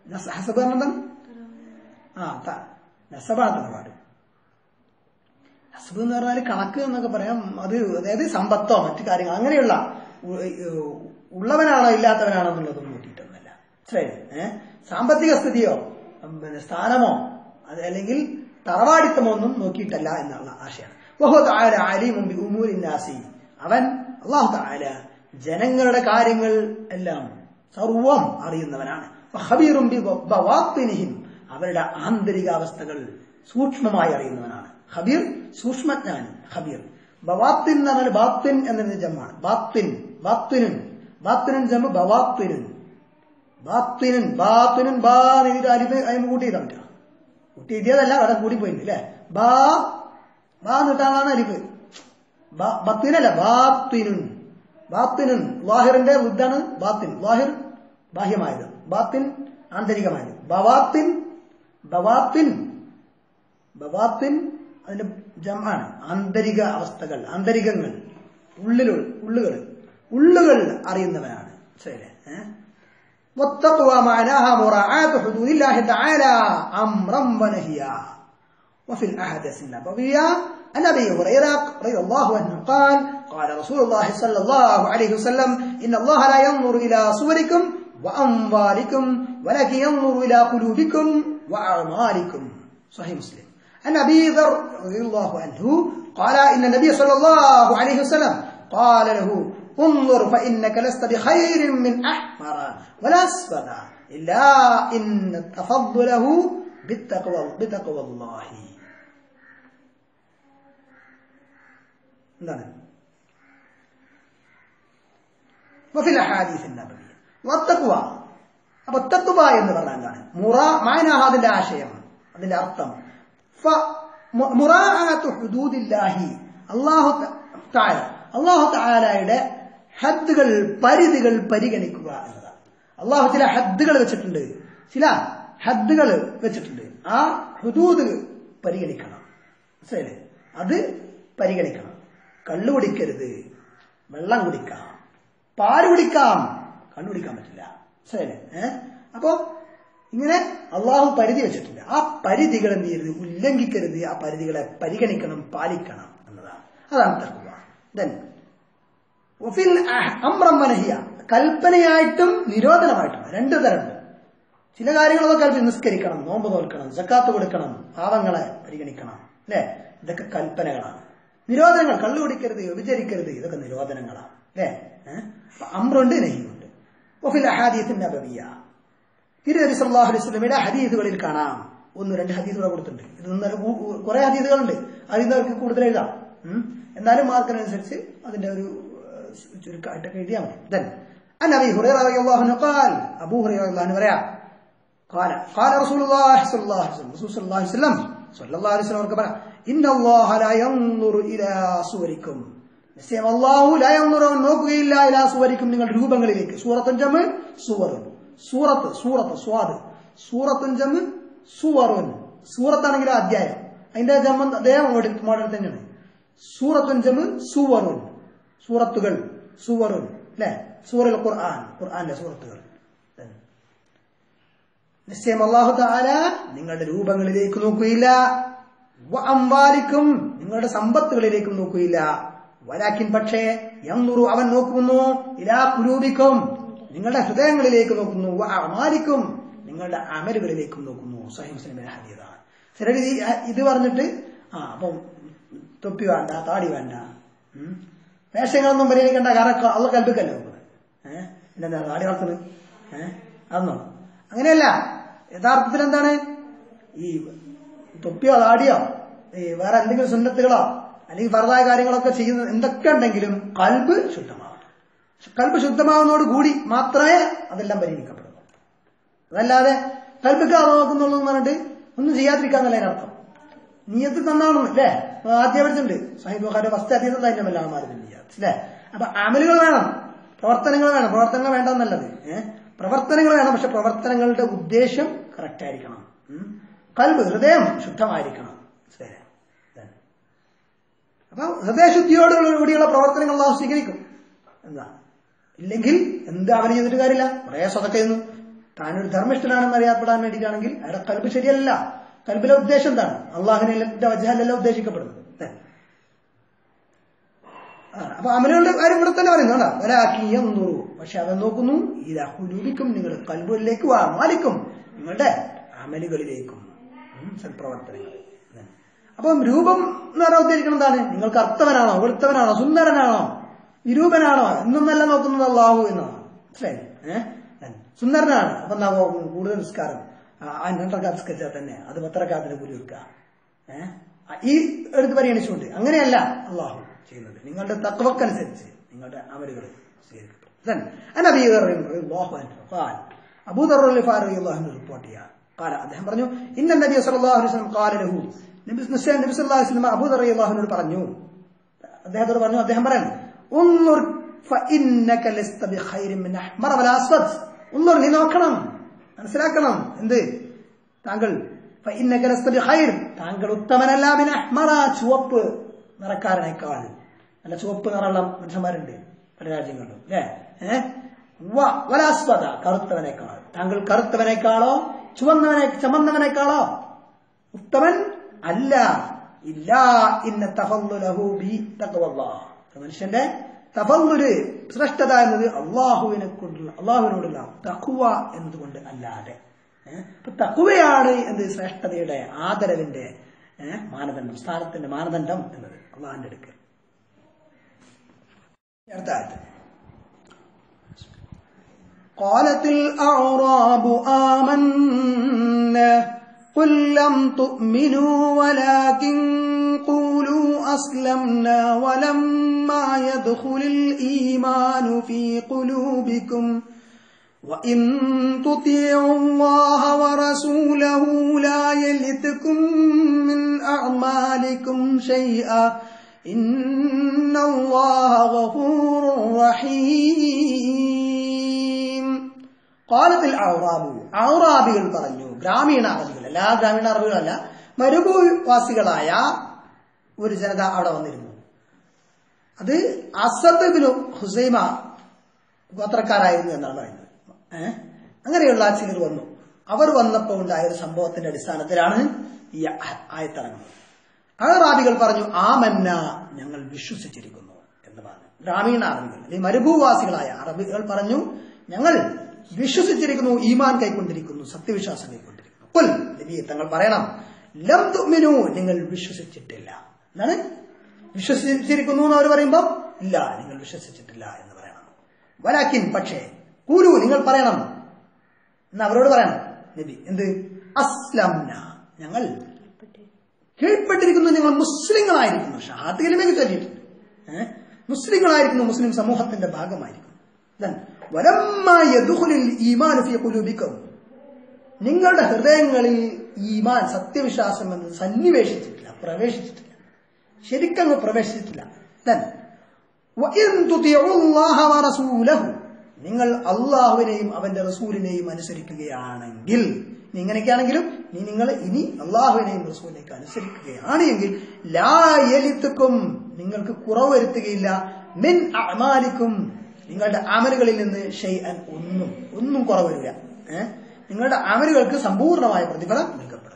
നസ- ഹസബ് പറഞ്ഞ എന്താണ് ആ ത നസബാണ് തറവാട് ഹസബ് എന്ന് പറഞ്ഞാൽ കണക്ക് എന്നൊക്കെ പറയാം അത് അതായത് സമ്പത്തോ മറ്റു കാര്യങ്ങൾ അങ്ങനെയുള്ള ഉ- ഏഹ് ഉള്ളവനാണോ ഇല്ലാത്തവനാണോ എന്നുള്ളതൊന്നും നോക്കിയിട്ടൊന്നുമല്ല മനസ്സിലായില്ലേ ഏഹ് സാമ്പത്തിക സ്ഥിതിയോ ഉം, പിന്നെ സ്ഥാനമോ അത് അല്ലെങ്കിൽ തറവാടിത്തമോ ഒന്നും നോക്കിയിട്ടല്ല എന്നുള്ള ആശയാണ് വഹു തആല അലീമും ബി ഉമൂരി നാസി അവൻ അല്ലാഹു തആല ജനങ്ങളുടെ കാര്യങ്ങൾ എല്ലാം സർവം അറിയുന്നവനാണ് ഖബീറും ബി ബവാത്തിനിഹിം അവരുടെ ആന്തരികാവസ്ഥകൾ സൂക്ഷ്മമായി അറിയുന്നവനാണ് ഖബീർ സൂക്ഷ്മജ്ഞാനി ഖബീർ ബവാത്തിൻ എന്ന് പറഞ്ഞാൽ ബാത്തിൻ എന്നതിന്റെ ജമ്മാണ് ബാത്തിൻ ബാത്തിനുൻ ബാത്തിനുൻ ജമ്മ് ബവാത്തിനുൻ ബാത്തിനുൻ ബാത്തിനുൻ ബാ എന്നിട്ട് അലിഫ് അതിന് കൂട്ടി ചെയ്താൽ പറ്റുക കൂട്ടി എഴുതിയതല്ല അവിടെ കൂടി പോയിട്ടുണ്ട് അല്ലേ ബാ ബാ എന്നിട്ടാണ് അലിഫ് ബ- ബത്തിനല്ല ബാത്തിനുൻ ബാത്തിനുൻ വാഹിറിന്റെ വൃദ്ധാണ് ബാത്തിൻ വാഹിർ ബാഹ്യമായത് ബാത്തിൻ ആന്തരികമായത് ബവാത്തിൻ ബവാത്തിൻ ബവാത്തിൻ അതിന്റെ ജമാണ് ആന്തരിക അവസ്ഥകൾ ആന്തരികങ്ങൾ ഉള്ളിലുള്ള ഉള്ളുകൾ ഉള്ളുകൾ അറിയുന്നവനാണ് ശരി ഏഹ് والتقوى معناها مراعاة حدود الله تعالى أمرا ونهيا وفي الأحاديث النبوية عن أبي هريرة رضي الله عنه قال قال رسول الله صلى الله عليه وسلم إن الله لا ينظر إلى صوركم وأموالكم ولكن ينظر إلى قلوبكم وأعمالكم صحيح مسلم عن أبي ذر رضي الله عنه قال إن النبي صلى الله عليه وسلم قال له انظر فإنك لست بخير من أحمر ولا أسود إلا إن تفضله بالتقوى بتقوى الله എന്താണ് വഫിൽ അഹാദീസ് നബവിയ വത്തഖ്വ അപ്പൊ തഖ്വ എന്ന് പറഞ്ഞാൽ എന്താണ് മുറ മാനാഹ അതിന്റെ ആശയം അതിന്റെ അർത്ഥം ഫ- മു- മുറാഅത്തു ഹുദൂദില്ലാഹി അല്ലാഹു ത- തആല അല്ലാഹു തആലയുടെ ഹദ്ദുകൾ പരിധികൾ പരിഗണിക്കുക എന്നതാണ് അള്ളാഹു ചില ഹദ്ദുകൾ വെച്ചിട്ടുണ്ട് ചില ഹദ്ദുകൾ വെച്ചിട്ടുണ്ട് ആ ഹുദൂദ് പരിഗണിക്കണം മനസ്സിലായില്ലേ അത് പരിഗണിക്കണം കള്ളു കുടിക്കരുത് വെള്ളം കുടിക്കാം പാല് കുടിക്കാം കണ്ണു കുടിക്കാൻ പറ്റില്ല മനസ്സിലായില്ലേ ഏഹ് അപ്പോ ഇങ്ങനെ അള്ളാഹു പരിധി വെച്ചിട്ടുണ്ട് ആ പരിധികൾ എന്ത് ചെയ്യരുത് ഉല്ലംഘിക്കരുത് ആ പരിധികളെ പരിഗണിക്കണം പാലിക്കണം എന്നതാണ് അതാണ് തക്കുവ ദെൻ വഫിൽ അഹ് അമ്രം മനഹിയ കൽപ്പനയായിട്ടും നിരോധനമായിട്ടും രണ്ടു തരമുണ്ട് ചില കാര്യങ്ങളൊക്കെ കൽപ്പന നിസ്കരിക്കണം നോമ്പ് നോൽക്കണം ജക്കാത്ത് കൊടുക്കണം പാവങ്ങളെ പരിഗണിക്കണം അല്ലെ ഇതൊക്കെ കൽപ്പനകളാണ് നിരോധനങ്ങൾ കള്ളു കുടിക്കരുത് വ്യഭിചരിക്കരുത് ഇതൊക്കെ നിരോധനങ്ങളാണ് അല്ലെ അമ്രുണ്ട് നഹിയുണ്ട് വഫിൽ അഹാദീത്തിന്റെ നബവിയ തിരുനബി സല്ലല്ലാഹു അലൈഹി വസല്ലമയുടെ ഹദീസുകളിൽ കാണാം ഒന്ന് രണ്ട് ഹദീസുകൾ കൊടുത്തിട്ടുണ്ട് ഇത് ഇന്നലെ കൂ- കൂ- കുറെ ഹദീസുകളുണ്ട് അതിൽ നിന്ന് അവർക്ക് കൂടുതൽ എഴുതാം ഉം. എന്നാലും മാർക്കിനനുസരിച്ച് അതിന്റെ ഒരു ഏഹ്, ചുരുക്കമായിട്ടൊക്കെ എഴുതിയാൽ മതി ദെൻ അൻ അബി ഹുറൈറ റളിയല്ലാഹു അൻഹു ഖാൽ അബൂ ഹുറൈറ റളിയല്ലാഹു അൻഹു പറയാം قال قال رسول الله صلى الله عليه وسلم رسول صلى الله عليه وسلم صلى الله عليه وسلم അവർക്ക് പറയാം ഇന്ന അല്ലാഹ ലാ യൻദുറു ഇലാ സുവരിക്കും നിശ്ചയം അല്ലാഹു ലാ യൻദുറു അവൻ നോക്കുകയില്ല ഇലാ സുവരിക്കും നിങ്ങളുടെ രൂപങ്ങളിലേക്ക് സൂറത്തുൻ ജമ് സുവറുൻ സൂറത്ത് സൂറത്ത് സ്വാദ് സൂറത്തുൻ ജമ് സുവറുൻ സൂറത്താണെങ്കിൽ അധ്യായം അതിന്റെ ജമ്മ അതേ മോഡൽ മോഡൽ തന്നെയാണ് സൂറത്തുൻ ജമ് സുവറുൻ സൂറത്തുകൾ സുവറുൻ അല്ലെ സൂറൽ ഖുർആൻ ഖുർആന്റെ സൂറത്തുകൾ നിശ്ചയം അള്ളാഹു താല നിങ്ങളുടെ രൂപങ്ങളിലേക്ക് നോക്കുകയില്ല വ അംവാലിക്കും നിങ്ങളുടെ സമ്പത്തുകളിലേക്കും നോക്കുകയില്ല വലാക്കിൻ പക്ഷേ യന്നുറു അവൻ നോക്കുന്നു ഇലാ കുലൂബിക്കും നിങ്ങളുടെ ഹൃദയങ്ങളിലേക്ക് നോക്കുന്നു വ അമാലിക്കും നിങ്ങളുടെ അമലുകളിലേക്കും നോക്കുന്നു സഹി മുസ്ലിമിന്റെ ഹദീതാണ് ചിലർ ഈ ഇത് പറഞ്ഞിട്ട് ആ അപ്പം തൊപ്പി വേണ്ട താടി വേണ്ട ഉം. വേഷങ്ങളൊന്നും പരിഗണിക്കേണ്ട കാരണം അള്ള കൽപ്പിക്കല്ലോ ഏഹ് പിന്നെന്താ താടി വളർത്തുന്നത് ഏഹ് അതൊന്നോ അങ്ങനെയല്ല യഥാർത്ഥത്തിൽ എന്താണ് ഈ തൊപ്പിയോ താടിയോ ഈ വേറെ എന്തെങ്കിലും സുന്നത്തുകളോ അല്ലെങ്കിൽ വെറുതായ കാര്യങ്ങളൊക്കെ ചെയ്യുന്ന എന്തൊക്കെ ഉണ്ടെങ്കിലും കൽബ് ശുദ്ധമാവണം കൽബ് ശുദ്ധമാവുന്നതോട് കൂടി മാത്രമേ അതെല്ലാം പരിഗണിക്കപ്പെടുള്ളൂ അതല്ലാതെ കൽബിക്ക് നോക്കുന്നുള്ളൂ എന്ന് പറഞ്ഞിട്ട് ഒന്നും ചെയ്യാതിരിക്കാന്നല്ല അതിനർത്ഥം നീയത്ത് നന്നാവണം അല്ലേ ആദ്യം പഠിച്ചിട്ടുണ്ട് സാഹിബ് ബുഖാരി ഫസ്റ്റ് അതീതം തന്നെ അല്ലാമാരും അല്ലേ അപ്പൊ അമലുകൾ വേണം പ്രവർത്തനങ്ങൾ വേണം പ്രവർത്തനങ്ങൾ വേണ്ടെന്നല്ലത് ഏഹ് പ്രവർത്തനങ്ങൾ വേണം പക്ഷെ പ്രവർത്തനങ്ങളുടെ ഉദ്ദേശം കറക്റ്റ് ആയിരിക്കണം ഉം. കൽബ് ഹൃദയം ശുദ്ധമായിരിക്കണം ശരി Then. അപ്പൊ ഹൃദയശുദ്ധിയോടുകൂടിയുള്ള പ്രവർത്തനങ്ങൾ അള്ളാഹു സ്വീകരിക്കും എന്താ ഇല്ലെങ്കിൽ എന്ത് അവന് ചെയ്തിട്ട് കാര്യമില്ല കുറെ സ്വതക്ക ചെയ്യുന്നു താനൊരു ധർമ്മിഷ്ഠനാണെന്ന് അറിയപ്പെടാൻ വേണ്ടിയിട്ടാണെങ്കിൽ അയാളുടെ കൽബ് ശരിയല്ല കൽബിലെ ഉദ്ദേശം എന്താണ് അള്ളാഹിനെ വജഹല്ലല്ല ഉദ്ദേശിക്കപ്പെടുന്നത് ഏ. ആ, അപ്പൊ അമലുകളുടെ കാര്യം ഇവിടെ തന്നെ പറയുന്നു കേട്ടോ ഒരാക്കിയം തോറു പക്ഷെ അവൻ നോക്കുന്നു ഇതാ ഹുലൂബിക്കും നിങ്ങൾ കൽബുകളിലേക്ക് വാ മാലിക്കും നിങ്ങളുടെ അമലുകളിലേക്കും ഉം, സൽപ്രവർത്തനങ്ങൾ ഉം. അപ്പം രൂപം എന്ന് പറയാൻ ഉദ്ദേശിക്കുന്നത് എന്താണ് നിങ്ങൾ കർത്തവനാണോ വെളുത്തവനാണോ സുന്ദരനാണോ വിരൂപനാണോ എന്നൊന്നല്ല നോക്കുന്നത് അള്ളാഹു എന്നാണ് മനസ്സിലായി ഏഹ് സുന്ദരനാണ് അപ്പൊ എന്താ കൂടുതൽ നിസ്കാരം ആ രണ്ടരക്കാത്ത് നിസ്കരിച്ചാൽ തന്നെ അത് പത്തരക്കാത്തിന് കൂലി വെക്കുക ഏഹ് ഈ എടുത്ത് പരിഗണിച്ചുകൊണ്ട് അങ്ങനെയല്ല അള്ളാഹു ചെയ്യുന്നത് നിങ്ങളുടെ തത്വക്കനുസരിച്ച് നിങ്ങളുടെ അമലുകൾ സ്വീകരിക്കപ്പെടും റിപ്പോർട്ട് ചെയ്യാം കാല അദ്ദേഹം പറഞ്ഞു ഇന്ന നബി സല്ലല്ലാഹു അലൈഹി വസല്ലം ഖാല ലഹു നബി നിശ്ചയം നബി സല്ലല്ലാഹു അലൈഹി വസല്ലം അബൂ ദർ റളിയല്ലാഹുവിനോട് പറഞ്ഞു അദ്ദേഹത്തോട് പറഞ്ഞു അദ്ദേഹം പറയാണ് ഉന്നുർ ഫഇന്നക ലസ്ത ബിഖൈരിൻ മിൻ അഹ്മർ വല അസ്വദ് ഉന്നുർ നീ നോക്കണം മനസ്സിലാക്കണം എന്ത് താങ്കൾ ഫഇന്നക ലസ്ത ബിഖൈർ താങ്കൾ ഉത്തമനല്ല മിൻ അഹ്മറ ചുവപ്പ് നിറക്കാരനേക്കാൾ നല്ല ചുവപ്പ് നിറമുള്ള മനുഷ്യന്മാരുണ്ട് പല രാജ്യങ്ങളിലും അല്ലേ ഏഹ് വലാസ്വദ കറുത്തവനേക്കാൾ താങ്കൾ കറുത്തവനേക്കാളോ ചുവന്നവനെ ചമന്നവനേക്കാളോ ഉത്തമൻ അല്ല ഇല്ല ഇന്ന തഫല്ലുലഹു ബി തഖ്വല്ലാഹ് മനുഷ്യന്റെ തഫല്ലുല് ശ്രേഷ്ഠത എന്നത് അള്ളാഹുവിനെ കൊണ്ടുള്ള അള്ളാഹുവിനോടുള്ള തഖ്വ എന്നതുകൊണ്ട് അല്ലാതെ ഏഹ് അപ്പൊ തഖ്വയാണ് എന്ത് ശ്രേഷ്ഠതയുടെ ആദരവിന്റെ ഏഹ് മാനദണ്ഡം സ്ഥാനത്തിന്റെ മാനദണ്ഡം എന്നത് അള്ളാഹിന്റെ അടുക്കൽ അടുത്ത ആയത്ത് قالت الأعراب آمنا قل لم تؤمنوا ولكن قولوا أسلمنا ولما يدخل الإيمان في قلوبكم وإن تطيعوا الله ورسوله لا يلتكم من أعمالكم شيئا إن الله غفور رحيم قالت الأعراب അറബികൾ പറഞ്ഞു ഗ്രാമീണ അറബികൾ എല്ലാ ഗ്രാമീണ അറബികളല്ല മരുഭൂവാസികളായ ഒരു ജനത അവിടെ വന്നിരുന്നു അത് അസദ് ബിനു ഹുസൈമ ഗോത്രക്കാരായിരുന്നു എന്നാണ് പറയുന്നത് ഏഹ് അങ്ങനെയുള്ള ചിലർ വന്നു അവർ വന്നപ്പോൾ ഉണ്ടായ ഒരു സംഭവത്തിന്റെ അടിസ്ഥാനത്തിലാണ് ഈ ആയത്തിറങ്ങുന്നത് അറബികൾ പറഞ്ഞു ആമന്ന ഞങ്ങൾ വിശ്വസിച്ചിരിക്കുന്നു എന്ന് പറഞ്ഞു ഗ്രാമീണ അറബികൾ അല്ലെങ്കിൽ മരുഭൂവാസികളായ അറബികൾ പറഞ്ഞു ഞങ്ങൾ വിശ്വസിച്ചിരിക്കുന്നു ഈമാൻ കൈക്കൊണ്ടിരിക്കുന്നു സത്യവിശ്വാസം കൈക്കൊണ്ടിരിക്കുന്നു കുൽ നബി തങ്ങൾ പറയണം ലം തുമിനു നിങ്ങൾ വിശ്വസിച്ചിട്ടില്ല എന്താണ് വിശ്വസിച്ചിരിക്കുന്നു എന്ന് അവർ പറയുമ്പോൾ ഇല്ല നിങ്ങൾ വിശ്വസിച്ചിട്ടില്ല എന്ന് പറയണം വലാക്കിൻ പക്ഷേ കൂലു നിങ്ങൾ പറയണം എന്ന് അവരോട് പറയണം നബി എന്ത് അസ്ലംന ഞങ്ങൾ കീഴ്പ്പെട്ടിരിക്കുന്നു നിങ്ങൾ മുസ്ലിങ്ങളായിരിക്കുന്നു ഷഹാദ് കലിമയൊക്കെ ചൊല്ലിയിട്ടുണ്ട് ഏഹ് മുസ്ലിങ്ങളായിരിക്കുന്നു മുസ്ലിം സമൂഹത്തിന്റെ ഭാഗമായിരിക്കുന്നു Then, വലമ്മാ യദ്ഖുലുൽ ഈമാനു ഫീ ഖുലൂബിക്കും നിങ്ങളുടെ ഹൃദയങ്ങളിൽ ഈമാൻ സത്യവിശ്വാസം എന്നത് സന്നിവേശിച്ചിട്ടില്ല പ്രവേശിച്ചിട്ടില്ല ശരിക്കങ്ങ് പ്രവേശിച്ചിട്ടില്ല Then, وَإِن تُطِيعُوا اللَّهَ وَرَسُولَهُ നിങ്ങൾ അള്ളാഹുവിനെയും അവന്റെ റസൂലിനെയും അനുസരിക്കുകയാണെങ്കിൽ നീ ഇങ്ങനെയൊക്കെയാണെങ്കിലും നീ നിങ്ങൾ ഇനി അള്ളാഹുവിനെയും റസൂലിനെയൊക്കെ അനുസരിക്കുകയാണ് എങ്കിൽ ലായലിത്തുക്കും നിങ്ങൾക്ക് കുറവ് വരുത്തുകയില്ല മിൻ അമാലിക്കും നിങ്ങളുടെ അമലുകളിൽ നിന്ന് ഷെയ്അൻ ഒന്നും ഒന്നും കുറവ് വരില്ല ഏഹ് നിങ്ങളുടെ അമലുകൾക്ക് സമ്പൂർണ്ണമായ പ്രതിഫലം നൽകപ്പെടും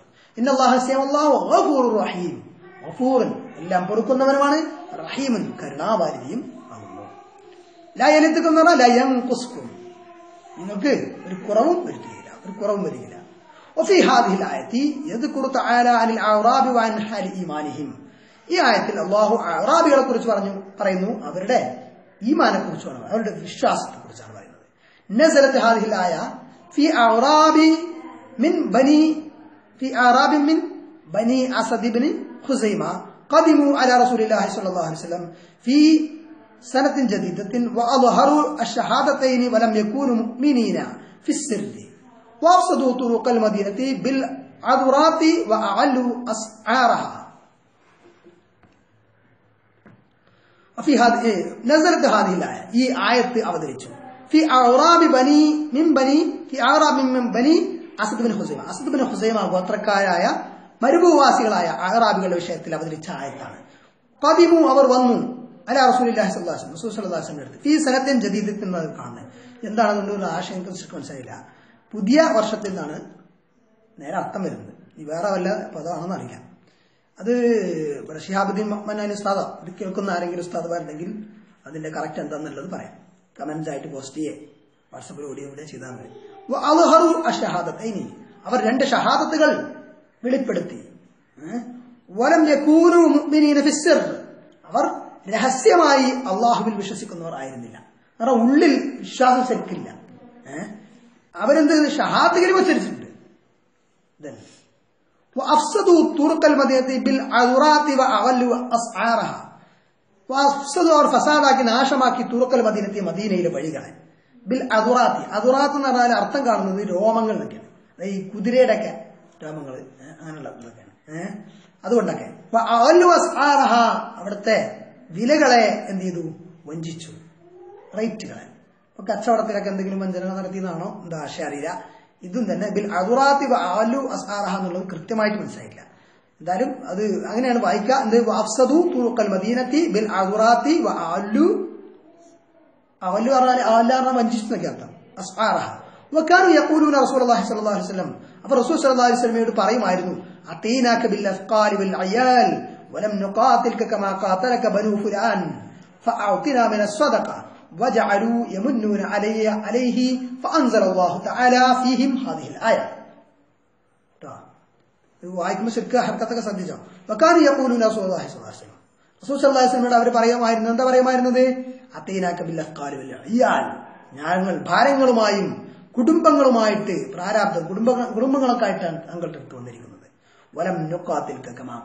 ഇന്നല്ലാഹു റഹീം ഗഫൂറൻ എല്ലാം പൊറുക്കുന്നവനുമാണ് റഹീമുൻ കരുണാവാരിധിയും ആകുന്നു ലയനത്തുക്കും എന്ന് പറഞ്ഞാൽ ലയം കുസ്കും നിങ്ങൾക്ക് ഒരു കുറവും വരുത്തുകയില്ല ഒരു കുറവും വരികയില്ല وفي هذه الآية يذكر تعالى عن الأعراب وعن حال إيمانهم ഈ ആയത്തിൽ അള്ളാഹു അറാബികളെ കുറിച്ച് പറഞ്ഞു പറയുന്നു അവരുടെ ഈമാനെ കുറിച്ചാണ് അവരുടെ വിശ്വാസത്തെ കുറിച്ചാണ് പറയുന്നത് നസലത്ത് ഹാദിഹിൽ ആയ ഫി അറാബി മിൻ ബനി في أعراب من بني أسد بن خزيمة قدموا على رسول الله صلى الله عليه وسلم في سنة جديدة وأظهروا الشهادتين ولم يكونوا مؤمنين في السر وأفسدوا طرق المدينة بالعذرات وأعلوا أسعارها وفي هذه نزلت هذه الآية هي آية أودريتشو في أعراب بني من بني في أعراب من بني അസദ് ബിൻ ഹുസൈമ അസദ് ബിൻ ഹുസൈമ ഗോത്രക്കാരായ മരുഭൂവാസികളായ അറാബികളുടെ വിഷയത്തിൽ അവതരിച്ച ആയത്താണ് പതിമു അവർ വന്നു അല റസൂലില്ലാഹി സ്വല്ലല്ലാഹു അലൈഹി റസൂൽ സ്വല്ലല്ലാഹു അലൈഹി അടുത്ത് ഈ സനത്തിൻ ജദീദത്തിൽ നിന്ന് കാണുന്നത് എന്താണ് അതുകൊണ്ട് ആശയം മനസ്സിലായില്ല പുതിയ വർഷത്തിൽ നിന്നാണ് നേരെ അർത്ഥം വരുന്നത് ഈ വേറെ വല്ല പദമാണെന്ന് അറിയില്ല അത് ഇവിടെ ഷിഹാബുദ്ദീൻ മന്നാനി ഉസ്താദോ ഇത് കേൾക്കുന്ന ആരെങ്കിലും ഉസ്താദ്മാരുണ്ടെങ്കിൽ അതിന്റെ കറക്റ്റ് എന്താന്നുള്ളത് പറയാം കമന്റ്സ് ആയിട്ട് പോസ്റ്റ് ചെയ്യേ വാട്സപ്പിൽ ഓടിയോ ഇവിടെ ചെയ്താൽ മതി വഅദ്ഹറു അഷ്ഹഹാദത്തൈനി അവർ രണ്ട് ഷഹാദത്തുകൾ വെളിപ്പെടുത്തി ഏ? വലം യകൂനു മുഅ്മിനീന ഫിസ്സിർ അവർ രഹസ്യമായി അള്ളാഹുവിൽ വിശ്വസിക്കുന്നവർ ആയിരുന്നില്ല കാരണം ഉള്ളിൽ വിശ്വാസം ശരിക്കില്ല ഏഹ് അവരെന്ത് ഷഹാദുകൾ ഉച്ചരിച്ചിട്ടുണ്ട് Then, وأفسدوا طرق المدينة بالعذرات وأغلوا أسعارها വഫ്സദ് അവർ ഫസാദാക്കി നാശമാക്കി തുറക്കൽ മദീനത്തെ മദീനയിലെ വഴികളെ ബിൽ അതുറാത്തി അതുറാത്ത് എന്ന് പറഞ്ഞാൽ അർത്ഥം കാണുന്നത് രോമങ്ങൾ എന്നൊക്കെയാണ് അതായത് ഈ കുതിരയുടെ ഒക്കെ രോമങ്ങൾ അങ്ങനെയുള്ള ഇതൊക്കെയാണ് ഏഹ് അതുകൊണ്ടൊക്കെ അപ്പൊ അവല്ലു അസ്ആറഹ അവിടുത്തെ വിലകളെ എന്ത് ചെയ്തു വഞ്ചിച്ചു റേറ്റുകളെ ഇപ്പൊ കച്ചവടത്തിലൊക്കെ എന്തെങ്കിലും വഞ്ചന നടത്തിയതാണോ എന്താ ആശയം അറിയില്ല ഇതും തന്നെ ബിൽ അതുറാത്തി അവല്ലു അസ്ആറഹ എന്നുള്ളത് കൃത്യമായിട്ട് മനസ്സിലായില്ല എന്തായാലും അത് അങ്ങനെയാണ് വായിക്കുക എന്ത് വാഫ്സദു തുറുക്കൽ മദീനത്തി ബിൽ അതുറാത്തി അല്ലു അവല്ലു പറഞ്ഞാൽ അവല്ല പറഞ്ഞാൽ വഞ്ചിച്ചു എന്നൊക്കെ അർത്ഥം അസ്ആറഹ വക്കാനു യഖൂലൂന റസൂലുള്ളാഹി സ്വല്ലല്ലാഹു അലൈഹി വസല്ലം അപ്പോൾ റസൂൽ സ്വല്ലല്ലാഹു അലൈഹി വസല്ലമയോട് പറയുമായിരുന്നു അതീനാക ബിൽ അഫ്കാലി വൽ അയാൽ വലം നുഖാതിൽക കമാ ഖാതലക ബനു ഫുലാൻ ഫഅഅതിനാ മിന الصدقه وجعلوا يمنون علي عليه فانزل الله تعالى فيهم هذه الايه ട്ടോ. ഇത് വായിക്കുമ്പോൾ ശരിക്കും ഹർക്കത്തൊക്കെ ശ്രദ്ധിച്ചോ വക്കാനും യപ്പൂലു റസൂലുള്ളാഹി സ്വല്ലല്ലാഹു അലൈഹി വസല്ലം റസൂൽ സല്ലല്ലാഹു അലൈഹി വസല്ലമയോട് അവർ പറയുമായിരുന്നു എന്താ പറയുമായിരുന്നത് അതീനാക ബിൽ അഫ്കാലി വൽ അയാൽ ഞങ്ങൾ ഭാരങ്ങളുമായും കുടുംബങ്ങളുമായിട്ട് പ്രാരാബ്ദം കുടുംബ കുടുംബങ്ങളൊക്കെ ആയിട്ടാണ് താങ്കളുടെ അടുത്ത് വന്നിരിക്കുന്നത് വലം നുക്കാത്തിൽ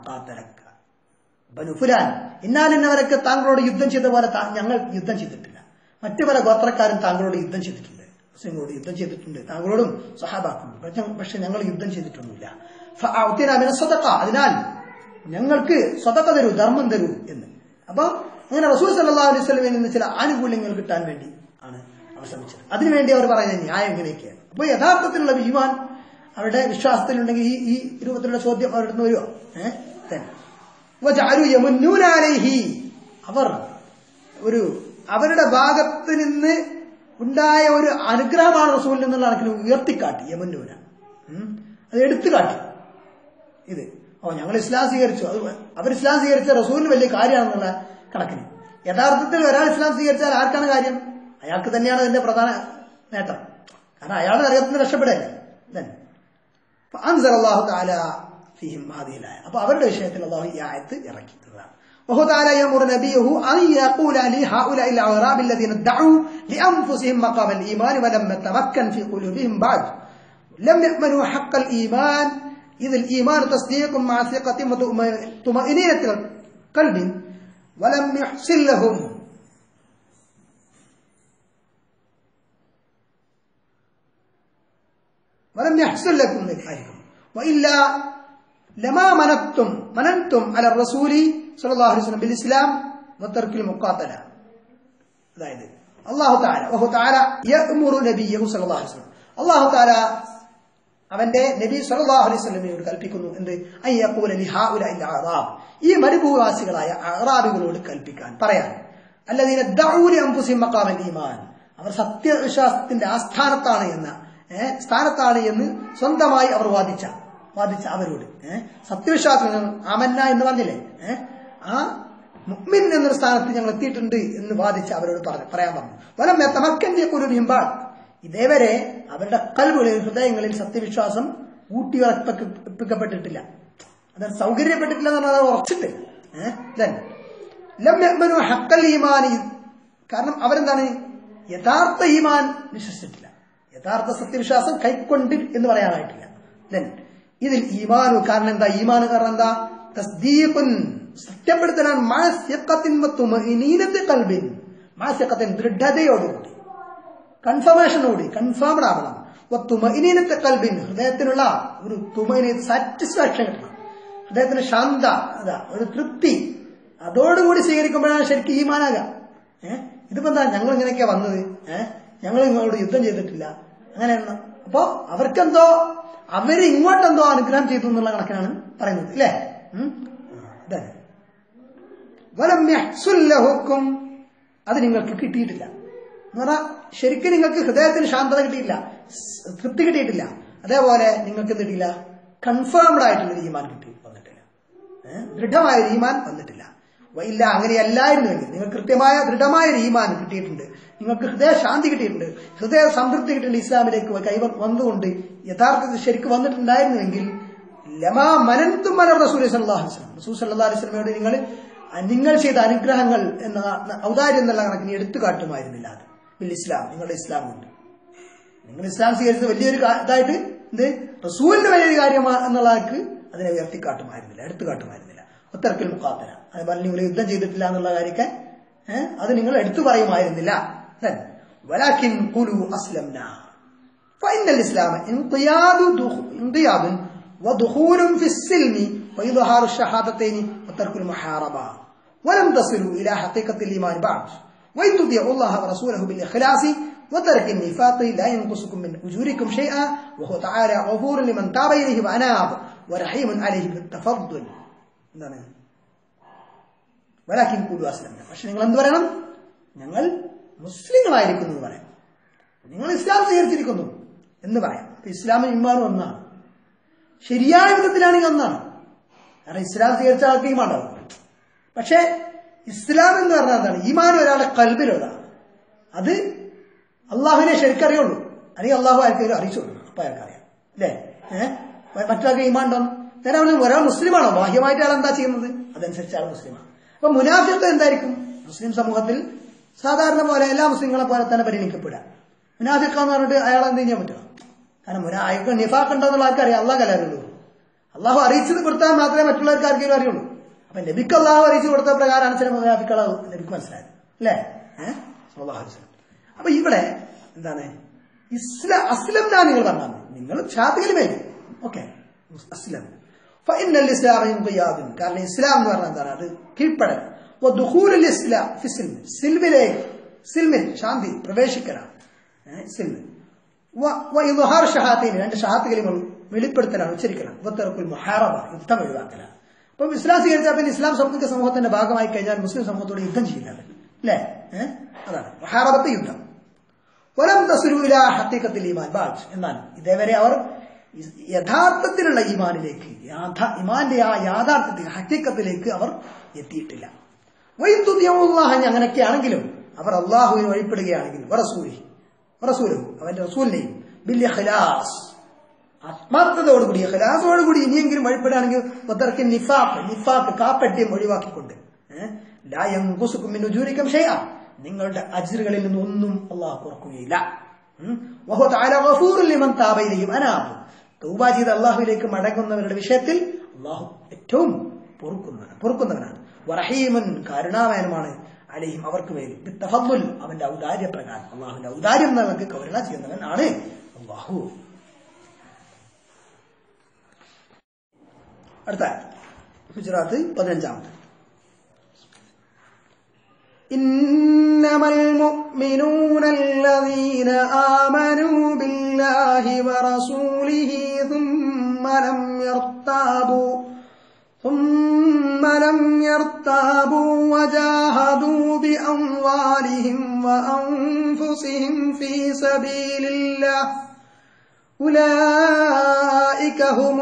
ബനു ഫുലാൻ ഇന്നാലിന്നവരൊക്കെ താങ്കളോട് യുദ്ധം ചെയ്ത പോലെ താ- ഞങ്ങൾ യുദ്ധം ചെയ്തിട്ടില്ല മറ്റു പല ഗോത്രക്കാരും താങ്കളോട് യുദ്ധം ചെയ്തിട്ടുണ്ട് മുസ്ലിങ്ങളോട് യുദ്ധം ചെയ്തിട്ടുണ്ട് താങ്കളോടും സഹാബാക്കളും പക്ഷെ പക്ഷെ ഞങ്ങൾ യുദ്ധം ചെയ്തിട്ടൊന്നുമില്ല ഫഅഅ്തിനാ മിന സ്വതക്ക. അതിനാൽ ഞങ്ങൾക്ക് സ്വതക്ക തരൂ ധർമ്മം തരൂ എന്ന് അപ്പൊ അങ്ങനെ റസൂൽ സല്ലല്ലാഹു അലൈഹി വസല്ലമയിൽ നിന്ന് ചില ആനുകൂല്യങ്ങൾ കിട്ടാൻ വേണ്ടി ആണ് അവർ ശ്രമിച്ചത് അതിനുവേണ്ടി അവർ പറയുന്ന ന്യായം ഇങ്ങനെയൊക്കെയാണ് അപ്പൊ യഥാർത്ഥത്തിലുള്ള ഈമാൻ അവരുടെ വിശ്വാസത്തിലുണ്ടെങ്കിൽ ഈ ഈ രൂപത്തിലുള്ള ചോദ്യം അവരുടെ നിന്ന് വരുമോ ഏഹ് തന്നെ വജഅലു യമുന്നൂന അലൈഹി അവർ ഒരു അവരുടെ ഭാഗത്ത് നിന്ന് ഉണ്ടായ ഒരു അനുഗ്രഹമാണ് റസൂലിൽ നിന്നുള്ള കണക്കിന് ഉയർത്തിക്കാട്ടി യമന്നൂന ഉം. അത് എടുത്തു കാട്ടി ഇത് ഓ ഞങ്ങൾ ഇസ്ലാം സ്വീകരിച്ചു അത് അവർ ഇസ്ലാം സ്വീകരിച്ച റസൂലിന് വലിയ കാര്യമാണെന്നുള്ള കണക്കിന് യഥാർത്ഥത്തിൽ ഒരാൾ ഇസ്ലാം സ്വീകരിച്ചാൽ ആർക്കാണ് കാര്യം അയാൾക്ക് തന്നെയാണ് അതിന്റെ പ്രധാന നേട്ടം കാരണം അയാൾ നരകത്തിന് രക്ഷപ്പെടല്ലേ തന്നെ فأنزل الله تعالى فيهم هذه الآية أبو أبرد الشيء الله هي آية يركي وهو تعالى يأمر نبيه أن يقول لهؤلاء الأعراب الذين ادعوا لأنفسهم مقام الإيمان ولم يتمكن في قلوبهم بعد لم يأمنوا حق الإيمان إذ الإيمان تصديق مع ثقة وطمأنينة قلب ولم يحصل لهم ولم يحصل لكم من حالكم وإلا لما منتم مننتم على الرسول صلى الله عليه وسلم بالإسلام وترك المقاتلة അതായത് അള്ളാഹു താല ഓഹു താല യഅ്മുറു നബിയഹു സല്ലല്ലാഹു അലൈഹി വസല്ലം അള്ളാഹു താല അവന്റെ നബി സല്ലല്ലാഹു അലൈഹി വസല്ലമയോട് കൽപ്പിക്കുന്നു എന്ത് അയ്യഖൂല ലിഹാഉലഇൽ അറാബ് ഈ മരുഭൂവാസികളായ അറാബികളോട് കൽപ്പിക്കാൻ പറയാൻ അല്ലദീന ദഊ ലി അൻഫുസിഹിം മഖാമൽ ഈമാൻ അവർ സത്യവിശ്വാസത്തിന്റെ ആസ്ഥാനത്താണ് എന്ന ഏഹ്, സ്ഥാനത്താണ് എന്ന് സ്വന്തമായി അവർ വാദിച്ച വാദിച്ച അവരോട് ഏഹ്, സത്യവിശ്വാസം ആമന്ന എന്ന് പറഞ്ഞില്ലേ ഏഹ്, ആ മുഅ്മിൻ എന്നൊരു സ്ഥാനത്ത് ഞങ്ങൾ എത്തിയിട്ടുണ്ട് എന്ന് വാദിച്ച് അവരോട് പറഞ്ഞു പറയാൻ പറഞ്ഞു വലം തമക്കന്റെ കുരുമ്പാൾ ഇതേവരെ അവരുടെ കൽവുകളിൽ ഹൃദയങ്ങളിൽ സത്യവിശ്വാസം ഊട്ടിയുറപ്പിക്കപ്പെട്ടിട്ടില്ല അത് സൗകര്യപ്പെട്ടിട്ടില്ല എന്ന് പറഞ്ഞാൽ അത് ഉറച്ചിട്ടില്ല ഏഹ് then ലം യഅ്മനു ഹഖൽ ഈമാനി കാരണം അവരെന്താണ് യഥാർത്ഥ ഈമാൻ വിശ്വസിച്ചിട്ടില്ല യഥാർത്ഥ സത്യവിശ്വാസം കൈക്കൊണ്ട് എന്ന് പറയാനായിട്ടില്ല then ഇതിൽ ഈമാനു കാരണം എന്താ ഈമാൻ കാരണം എന്താ തസ്ദീഖുൻ സത്യപ്പെടുത്തലാണ് മാസ്യക്കത്തിൻ തുമഇനീനത്ത് കൽബിൻ മാസ്യക്കത്തിൻ ദൃഢതയോടുകൂടി കൺഫർമേഷനോട് കൺഫേംഡ് ആവണം തുമഇനീനത്തെ കൽബിൻ ഹൃദയത്തിനുള്ള ഒരു തുമഇനി സാറ്റിസ്ഫാക്ഷൻ കിട്ടണം ഹൃദയത്തിന് ശാന്ത അതാ ഒരു തൃപ്തി അതോടുകൂടി സ്വീകരിക്കുമ്പോഴാണ് ശരിക്കും ഈമാനാകാം ഏഹ് ഇതിപ്പോ എന്താ ഞങ്ങൾ ഇങ്ങനെയൊക്കെയാ വന്നത് ഏഹ് ഞങ്ങൾ നിങ്ങളോട് യുദ്ധം ചെയ്തിട്ടില്ല അങ്ങനെയാണ് അപ്പോ അവർക്കെന്തോ അവര് ഇങ്ങോട്ടെന്തോ അനുഗ്രഹം ചെയ്തു എന്നുള്ള കണക്കിനാണ് പറയുന്നത് ഇല്ലേ ഉം? ഇതന്നെ. വലം യഹ്സുൽ ലഹുക്കും അത് നിങ്ങൾക്ക് കിട്ടിയിട്ടില്ല എന്ന് പറഞ്ഞാൽ ശരിക്കും നിങ്ങൾക്ക് ഹൃദയത്തിന് ശാന്തത കിട്ടിയില്ല സ് തൃപ്തി കിട്ടിയിട്ടില്ല അതേപോലെ നിങ്ങൾക്ക് എന്ത് കിട്ടിയില്ല കൺഫേംഡ് ആയിട്ടുള്ള ഒരു ഈമാൻ കിട്ടി വന്നിട്ടില്ല ഏഹ്? ദൃഢമായ ഒരു ഈമാൻ വന്നിട്ടില്ല വ- ഇല്ല അങ്ങനെയല്ലായിരുന്നുവെങ്കിൽ നിങ്ങൾക്ക് കൃത്യമായ ദൃഢമായ ഒരു ഈമാൻ കിട്ടിയിട്ടുണ്ട് നിങ്ങൾക്ക് ഹൃദയ ശാന്തി കിട്ടിയിട്ടുണ്ട് ഹൃദയ സംതൃപ്തി കിട്ടിയിട്ടുണ്ട് ഇസ്ലാമിലേക്ക് കൈ വന്നുകൊണ്ട് യഥാർത്ഥത്തിൽ ശരിക്കും വന്നിട്ടുണ്ടായിരുന്നുവെങ്കിൽ ലമാ മനന്തും മലർ റസൂൽ സല്ലാഹു വസ്ലം റസൂൽ സല്ലാ അലൈഹി സ്വലമയോട് നിങ്ങൾ നിങ്ങൾ ചെയ്ത അനുഗ്രഹങ്ങൾ എന്ന ഔദാര്യം എന്നുള്ള കണക്കിന് എടുത്തു കാട്ടുമായിരുന്നില്ല അത് ബിൽ ഇസ്ലാം നിങ്ങളുടെ ഇസ്ലാം കൊണ്ട് നിങ്ങൾ ഇസ്ലാം സ്വീകരിച്ചത് വലിയൊരു കാ- ഇതായിട്ട് എന്ത് റസൂലിന്റെ വലിയൊരു കാര്യമാ എന്നുള്ളതാക്ക് അതിനെ ഉയർത്തിക്കാട്ടുമായിരുന്നില്ല എടുത്തു കാട്ടുമായിരുന്നില്ല ഒത്തരക്കിൽ മുഖാത്തര അതുപോലെ നിങ്ങൾ യുദ്ധം ചെയ്തിട്ടില്ല എന്നുള്ള കാര്യമൊക്കെ ഏഹ്, അത് നിങ്ങൾ എടുത്തു പറയുമായിരുന്നില്ല Then, വലാക്കിൻ ഖുലു അസ്ലംന فإن الإسلام انقياد دخ- انقياد ودخول في السلم وإظهار الشهادتين وترك المحاربة ولم تصلوا إلى حقيقة الإيمان بعد وإن تطيعوا الله ورسوله بالإخلاص وترك النفاق لا ينقصكم من أجوركم شيئا وهو تعالى غفور لمن تاب إليه وأناب ورحيم عليه بالتفضل എന്താണ് വലാക്കിൻ കുലു അസ്ലം പക്ഷെ നിങ്ങൾ എന്ത് പറയണം ഞങ്ങൾ മുസ്ലിങ്ങളായിരിക്കുന്നു എന്ന് പറയാം നിങ്ങൾ ഇസ്ലാം സ്വീകരിച്ചിരിക്കുന്നു എന്ന് പറയാം അപ്പൊ ഇസ്ലാമും ഇമാനും ഒന്നാണ് ശരിയായ വിധത്തിലാണെങ്കിൽ ഒന്നാണ് കാരണം ഇസ്ലാം സ്വീകരിച്ച ആൾക്ക് ഈമാണ്ടാവും പക്ഷേ ഇസ്ലാം എന്ന് പറഞ്ഞാൽ എന്താണ് ഈമാൻ ഒരാളുടെ കൽബിലുള്ളതാണ് അത് അള്ളാഹുവിനെ ശരിക്കറിയുള്ളൂ അല്ലെങ്കിൽ അള്ളാഹു ആർക്കെങ്കിലും അറിയിച്ചു കൊടുക്കണം അപ്പൊ അയാൾക്കറിയാം അല്ലേ ഏഹ് മറ്റൊരാൾക്ക് ഈമാൻ ഉണ്ടോ നേരെ അവന് ഒരാൾ മുസ്ലിമാണോ ബാഹ്യമായിട്ട് അയാൾ എന്താ ചെയ്യുന്നത് അതനുസരിച്ച് അയാൾ മുസ്ലിമാണ് അപ്പൊ മുനാഫിക്ക് എന്തായിരിക്കും മുസ്ലിം സമൂഹത്തിൽ സാധാരണ പോലെ എല്ലാ മുസ്ലിങ്ങളെ പോലെ തന്നെ പരിഗണിക്കപ്പെടുക മുനാഫിക്ക എന്ന് പറഞ്ഞിട്ട് അയാൾ എന്ത് ചെയ്യാൻ പറ്റുമോ കാരണം മുനാ അയാൾക്ക് നിഫാഖ് ഉണ്ടെന്നുള്ള ആർക്കറിയാം അള്ളാഹ് അറിയുള്ളൂ അള്ളാഹു അറിയിച്ചത് കൊടുത്താൽ മാത്രമേ മറ്റുള്ളവർക്ക് ആർക്കെങ്കിലും അറിയുള്ളൂ അപ്പൊ നബിക്ക് അള്ളാഹു അറിയിച്ചു കൊടുത്ത പ്രകാരമാണ് ചില മുനാഫിക്കളെ നബിക്ക് മനസ്സിലായത് അല്ലേ ഏഹ് സല്ലല്ലാഹു അലൈഹി വസല്ലം. അപ്പൊ ഇവിടെ എന്താണ് ഇസ്ലാം അസ്ലം എന്നാ നിങ്ങൾ പറഞ്ഞാൽ മതി. നിങ്ങൾ ഷാത്തികളിമേ ഓക്കെ അസ്ലം فإن الإسلام انقياد കാരണം ഇസ്ലാം എന്ന് പറഞ്ഞാൽ എന്താണ് അത് കീഴ്പ്പെടൽ ودخول الإسلام في السلم സിൽമിലേക്ക് സിൽമിൽ ശാന്തി പ്രവേശിക്കലാണ് ഏഹ് സിൽമിൽ ഇഹാർ ഷഹാത്തീൻ രണ്ട് ഷഹാത്തുകളും വെളിപ്പെടുത്തലാണ് ഉച്ചരിക്കലാണ് ഉപത്തറക്കുൽ മുഹാറബ യുദ്ധം ഒഴിവാക്കലാണ് അപ്പം ഇസ്ലാം സ്വീകരിച്ചാൽ പിന്നെ ഇസ്ലാം സമൂഹ സമൂഹത്തിന്റെ ഭാഗമായി കഴിഞ്ഞാൽ മുസ്ലിം സമൂഹത്തോട് യുദ്ധം ചെയ്യുന്നത് അല്ലേ ഏഹ് അതാണ് മുഹാറബത്ത് യുദ്ധം വലം തസുരുല ഹത്തീക്കത്തിൽ ഈമാൻ ബാജ് എന്നാൽ ഇതേവരെ അവർ ഇസ് യഥാർത്ഥത്തിലുള്ള ഈമാനിലേക്ക് യാഥാ- ഈമാന്റെ ആ യാഥാർത്ഥ്യത്തിൽ ഹത്തീക്കത്തിലേക്ക് അവർ എത്തിയിട്ടില്ല വൈദ്യുതിയമുള്ളാഹ അങ്ങനെയൊക്കെ ആണെങ്കിലും അവർ അള്ളാഹുവിന് വഴിപ്പെടുകയാണെങ്കിൽ വറസൂലി റസൂലും അവന്റെ റസൂലിനെയും ബില്യ ഖലാസ് ആത്മാർത്ഥതയോടുകൂടി ഖലാസോടുകൂടി ഇനിയെങ്കിലും വഴിപ്പെടുകയാണെങ്കിൽ വതർക്കിൻ നിഫാഖ് നിഫാഖ് കാപ്പട്യം ഒഴിവാക്കിക്കൊണ്ട് ഏഹ്, ലാ യൻഖുസുക്കും മിൻ ഉജൂരിക്കും ഷൈഅ നിങ്ങളുടെ അജ്റുകളിൽ നിന്ന് ഒന്നും അള്ളാഹു കുറക്കുകയില്ല ഉം. വഹു തആല ഗഫൂറുൻ ലിമൻ താബ ഇലൈഹിം അനാബ് തൗബ ചെയ്ത് അള്ളാഹുവിലേക്ക് മടങ്ങുന്നവരുടെ വിഷയത്തിൽ അള്ളാഹു ഏറ്റവും പൊറുക്കുന്നവനാണ് പൊറുക്കുന്നവനാണ് വറഹീമുൻ കരുണാമയനുമാണ് അലഹിം അവർക്ക് മേൽ ബിത്തഫദ്ദുൽ അവന്റെ ഔദാര്യ പ്രകാരം അള്ളാഹുവിന്റെ ഔദാര്യം നമുക്ക് കരുണ ചെയ്യുന്നവൻ ആണ് അള്ളാഹു അടുത്ത ഗുജറാത്ത് പതിനഞ്ചാമത് إنما المؤمنون الذين آمنوا بالله ورسوله ثم لم يرتابوا ثم لم يرتابوا وجاهدوا بأموالهم وأنفسهم في سبيل الله أولئك هم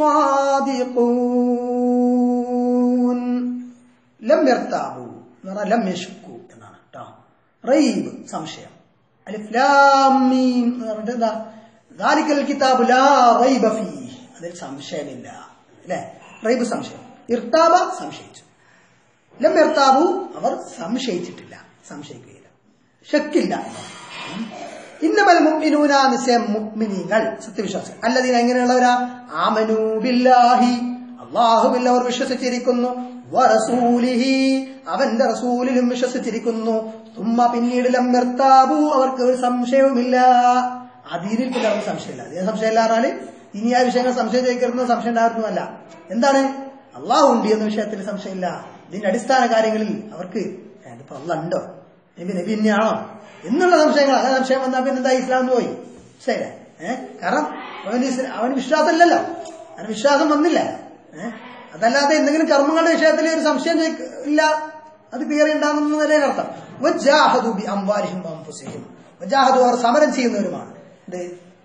الصادقون ലം യർത്താബു എന്ന് പറഞ്ഞാൽ ലം യശുക്കു എന്നാണ് കേട്ടോ റൈബ് സംശയം അലിഫ് ലാം മീം എന്ന് പറഞ്ഞിട്ട് എന്താ ദാലിക്കൽ കിതാബ് ലാ റൈബ ഫീ അതിൽ സംശയമില്ല അല്ലേ റൈബ് സംശയം ഇർത്താബ സംശയിച്ചു ലം ഇർത്താബു അവർ സംശയിച്ചിട്ടില്ല സംശയിക്കുകയില്ല ഷക്കില്ല ഇന്നമൽ മുഅ്മിനൂന നിശ്ചയം മുഅ്മിനീങ്ങൾ സത്യവിശ്വാസികൾ അല്ലതീന എങ്ങനെയുള്ളവരാ ആമനു ബില്ലാഹി അള്ളാഹുവിൽ അവർ വിശ്വസിച്ചിരിക്കുന്നു വറസൂലിഹി അവന്റെ റസൂലിലും വിശ്വസിച്ചിരിക്കുന്നു തുമ്മ പിന്നീട് ലമ്മിർത്താബു അവർക്ക് ഒരു സംശയവുമില്ല ആ ദീനിൽ പിന്നെ അവർക്ക് സംശയമില്ല അതിന് സംശയമില്ല പറഞ്ഞാല് ഇനി ആ വിഷയങ്ങൾ സംശയം ചോദിക്കരുന്ന സംശയം ഉണ്ടായിരുന്നല്ല എന്താണ് അള്ളാഹു ഉണ്ട് എന്ന വിഷയത്തിൽ സംശയമില്ല ഇതിന്റെ അടിസ്ഥാന കാര്യങ്ങളിൽ അവർക്ക് ഏ, ഇതിപ്പോ അള്ള ഉണ്ടോ നബി നബി തന്നെയാണോ എന്നുള്ള സംശയങ്ങൾ അങ്ങനെ സംശയം വന്നാൽ പിന്നെ എന്താ ഇസ്ലാം എന്ന് പോയി ശരി ഏഹ് കാരണം അവന് ഇസ്ലാ- അവന് വിശ്വാസമില്ലല്ലോ അവന് വിശ്വാസം വന്നില്ല ഏഹ് അതല്ലാതെ എന്തെങ്കിലും കർമ്മങ്ങളുടെ വിഷയത്തിൽ ഒരു സംശയം ചോദിക്ക- ഇല്ല അത് ക്ലിയർ ഉണ്ടാകുന്നതല്ലേ അർത്ഥം വജാഹദു ബി അംവാലിഹിം വഅൻഫുസിഹിം വജാഹദു അവർ സമരം ചെയ്യുന്നവരുമാണ് ഇത്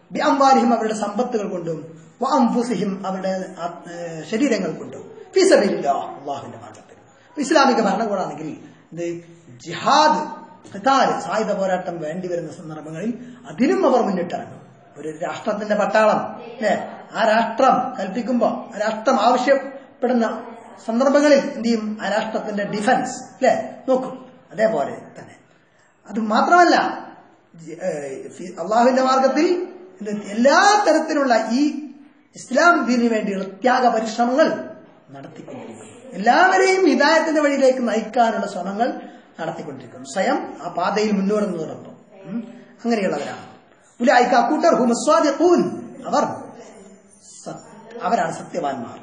ബി അംവാലിഹിം അവരുടെ സമ്പത്തുകൾ കൊണ്ടും വ അംഫുസിഹിം അവരുടെ ആ- ഏഹ് ശരീരങ്ങൾ കൊണ്ടും ഫീസബില്ല അള്ളാഹുവിന്റെ മാർഗത്തിൽ ഇസ്ലാമിക ഭരണകൂടമാണെങ്കിൽ ഇത് ജിഹാദ് ഖിതാല്, സായുധ പോരാട്ടം വേണ്ടി വരുന്ന സന്ദർഭങ്ങളിൽ അതിനും അവർ മുന്നിട്ടിറങ്ങും ഒരു രാഷ്ട്രത്തിന്റെ പട്ടാളം അല്ലെ ആ രാഷ്ട്രം കൽപ്പിക്കുമ്പോ ആ രാഷ്ട്രം ആവശ്യപ്പെടുന്ന സന്ദർഭങ്ങളിൽ എന്ത് ചെയ്യും ആ രാഷ്ട്രത്തിന്റെ ഡിഫൻസ് അല്ലെ നോക്കും അതേപോലെ തന്നെ അത് മാത്രമല്ല ജി- ഏഹ് ഫി- അള്ളാഹുവിന്റെ മാർഗത്തിൽ എന്ത് എല്ലാ തരത്തിലുള്ള ഈ ഇസ്ലാം ദീനിന് വേണ്ടിയുള്ള ത്യാഗ പരിശ്രമങ്ങൾ നടത്തിക്കൊണ്ടിരിക്കുന്നു എല്ലാവരെയും ഹിദായത്തിന്റെ വഴിയിലേക്ക് നയിക്കാനുള്ള ശ്രമങ്ങൾ നടത്തിക്കൊണ്ടിരിക്കുന്നു സ്വയം ആ പാതയിൽ മുന്നോടുന്നതോടൊപ്പം ഉം. അങ്ങനെയുള്ളവരാണ് ഉലായിക്ക കൂട്ടർ ഹുമസ്വാദിഖൂൻ അവർ സ- അവരാണ് സത്യവാന്മാർ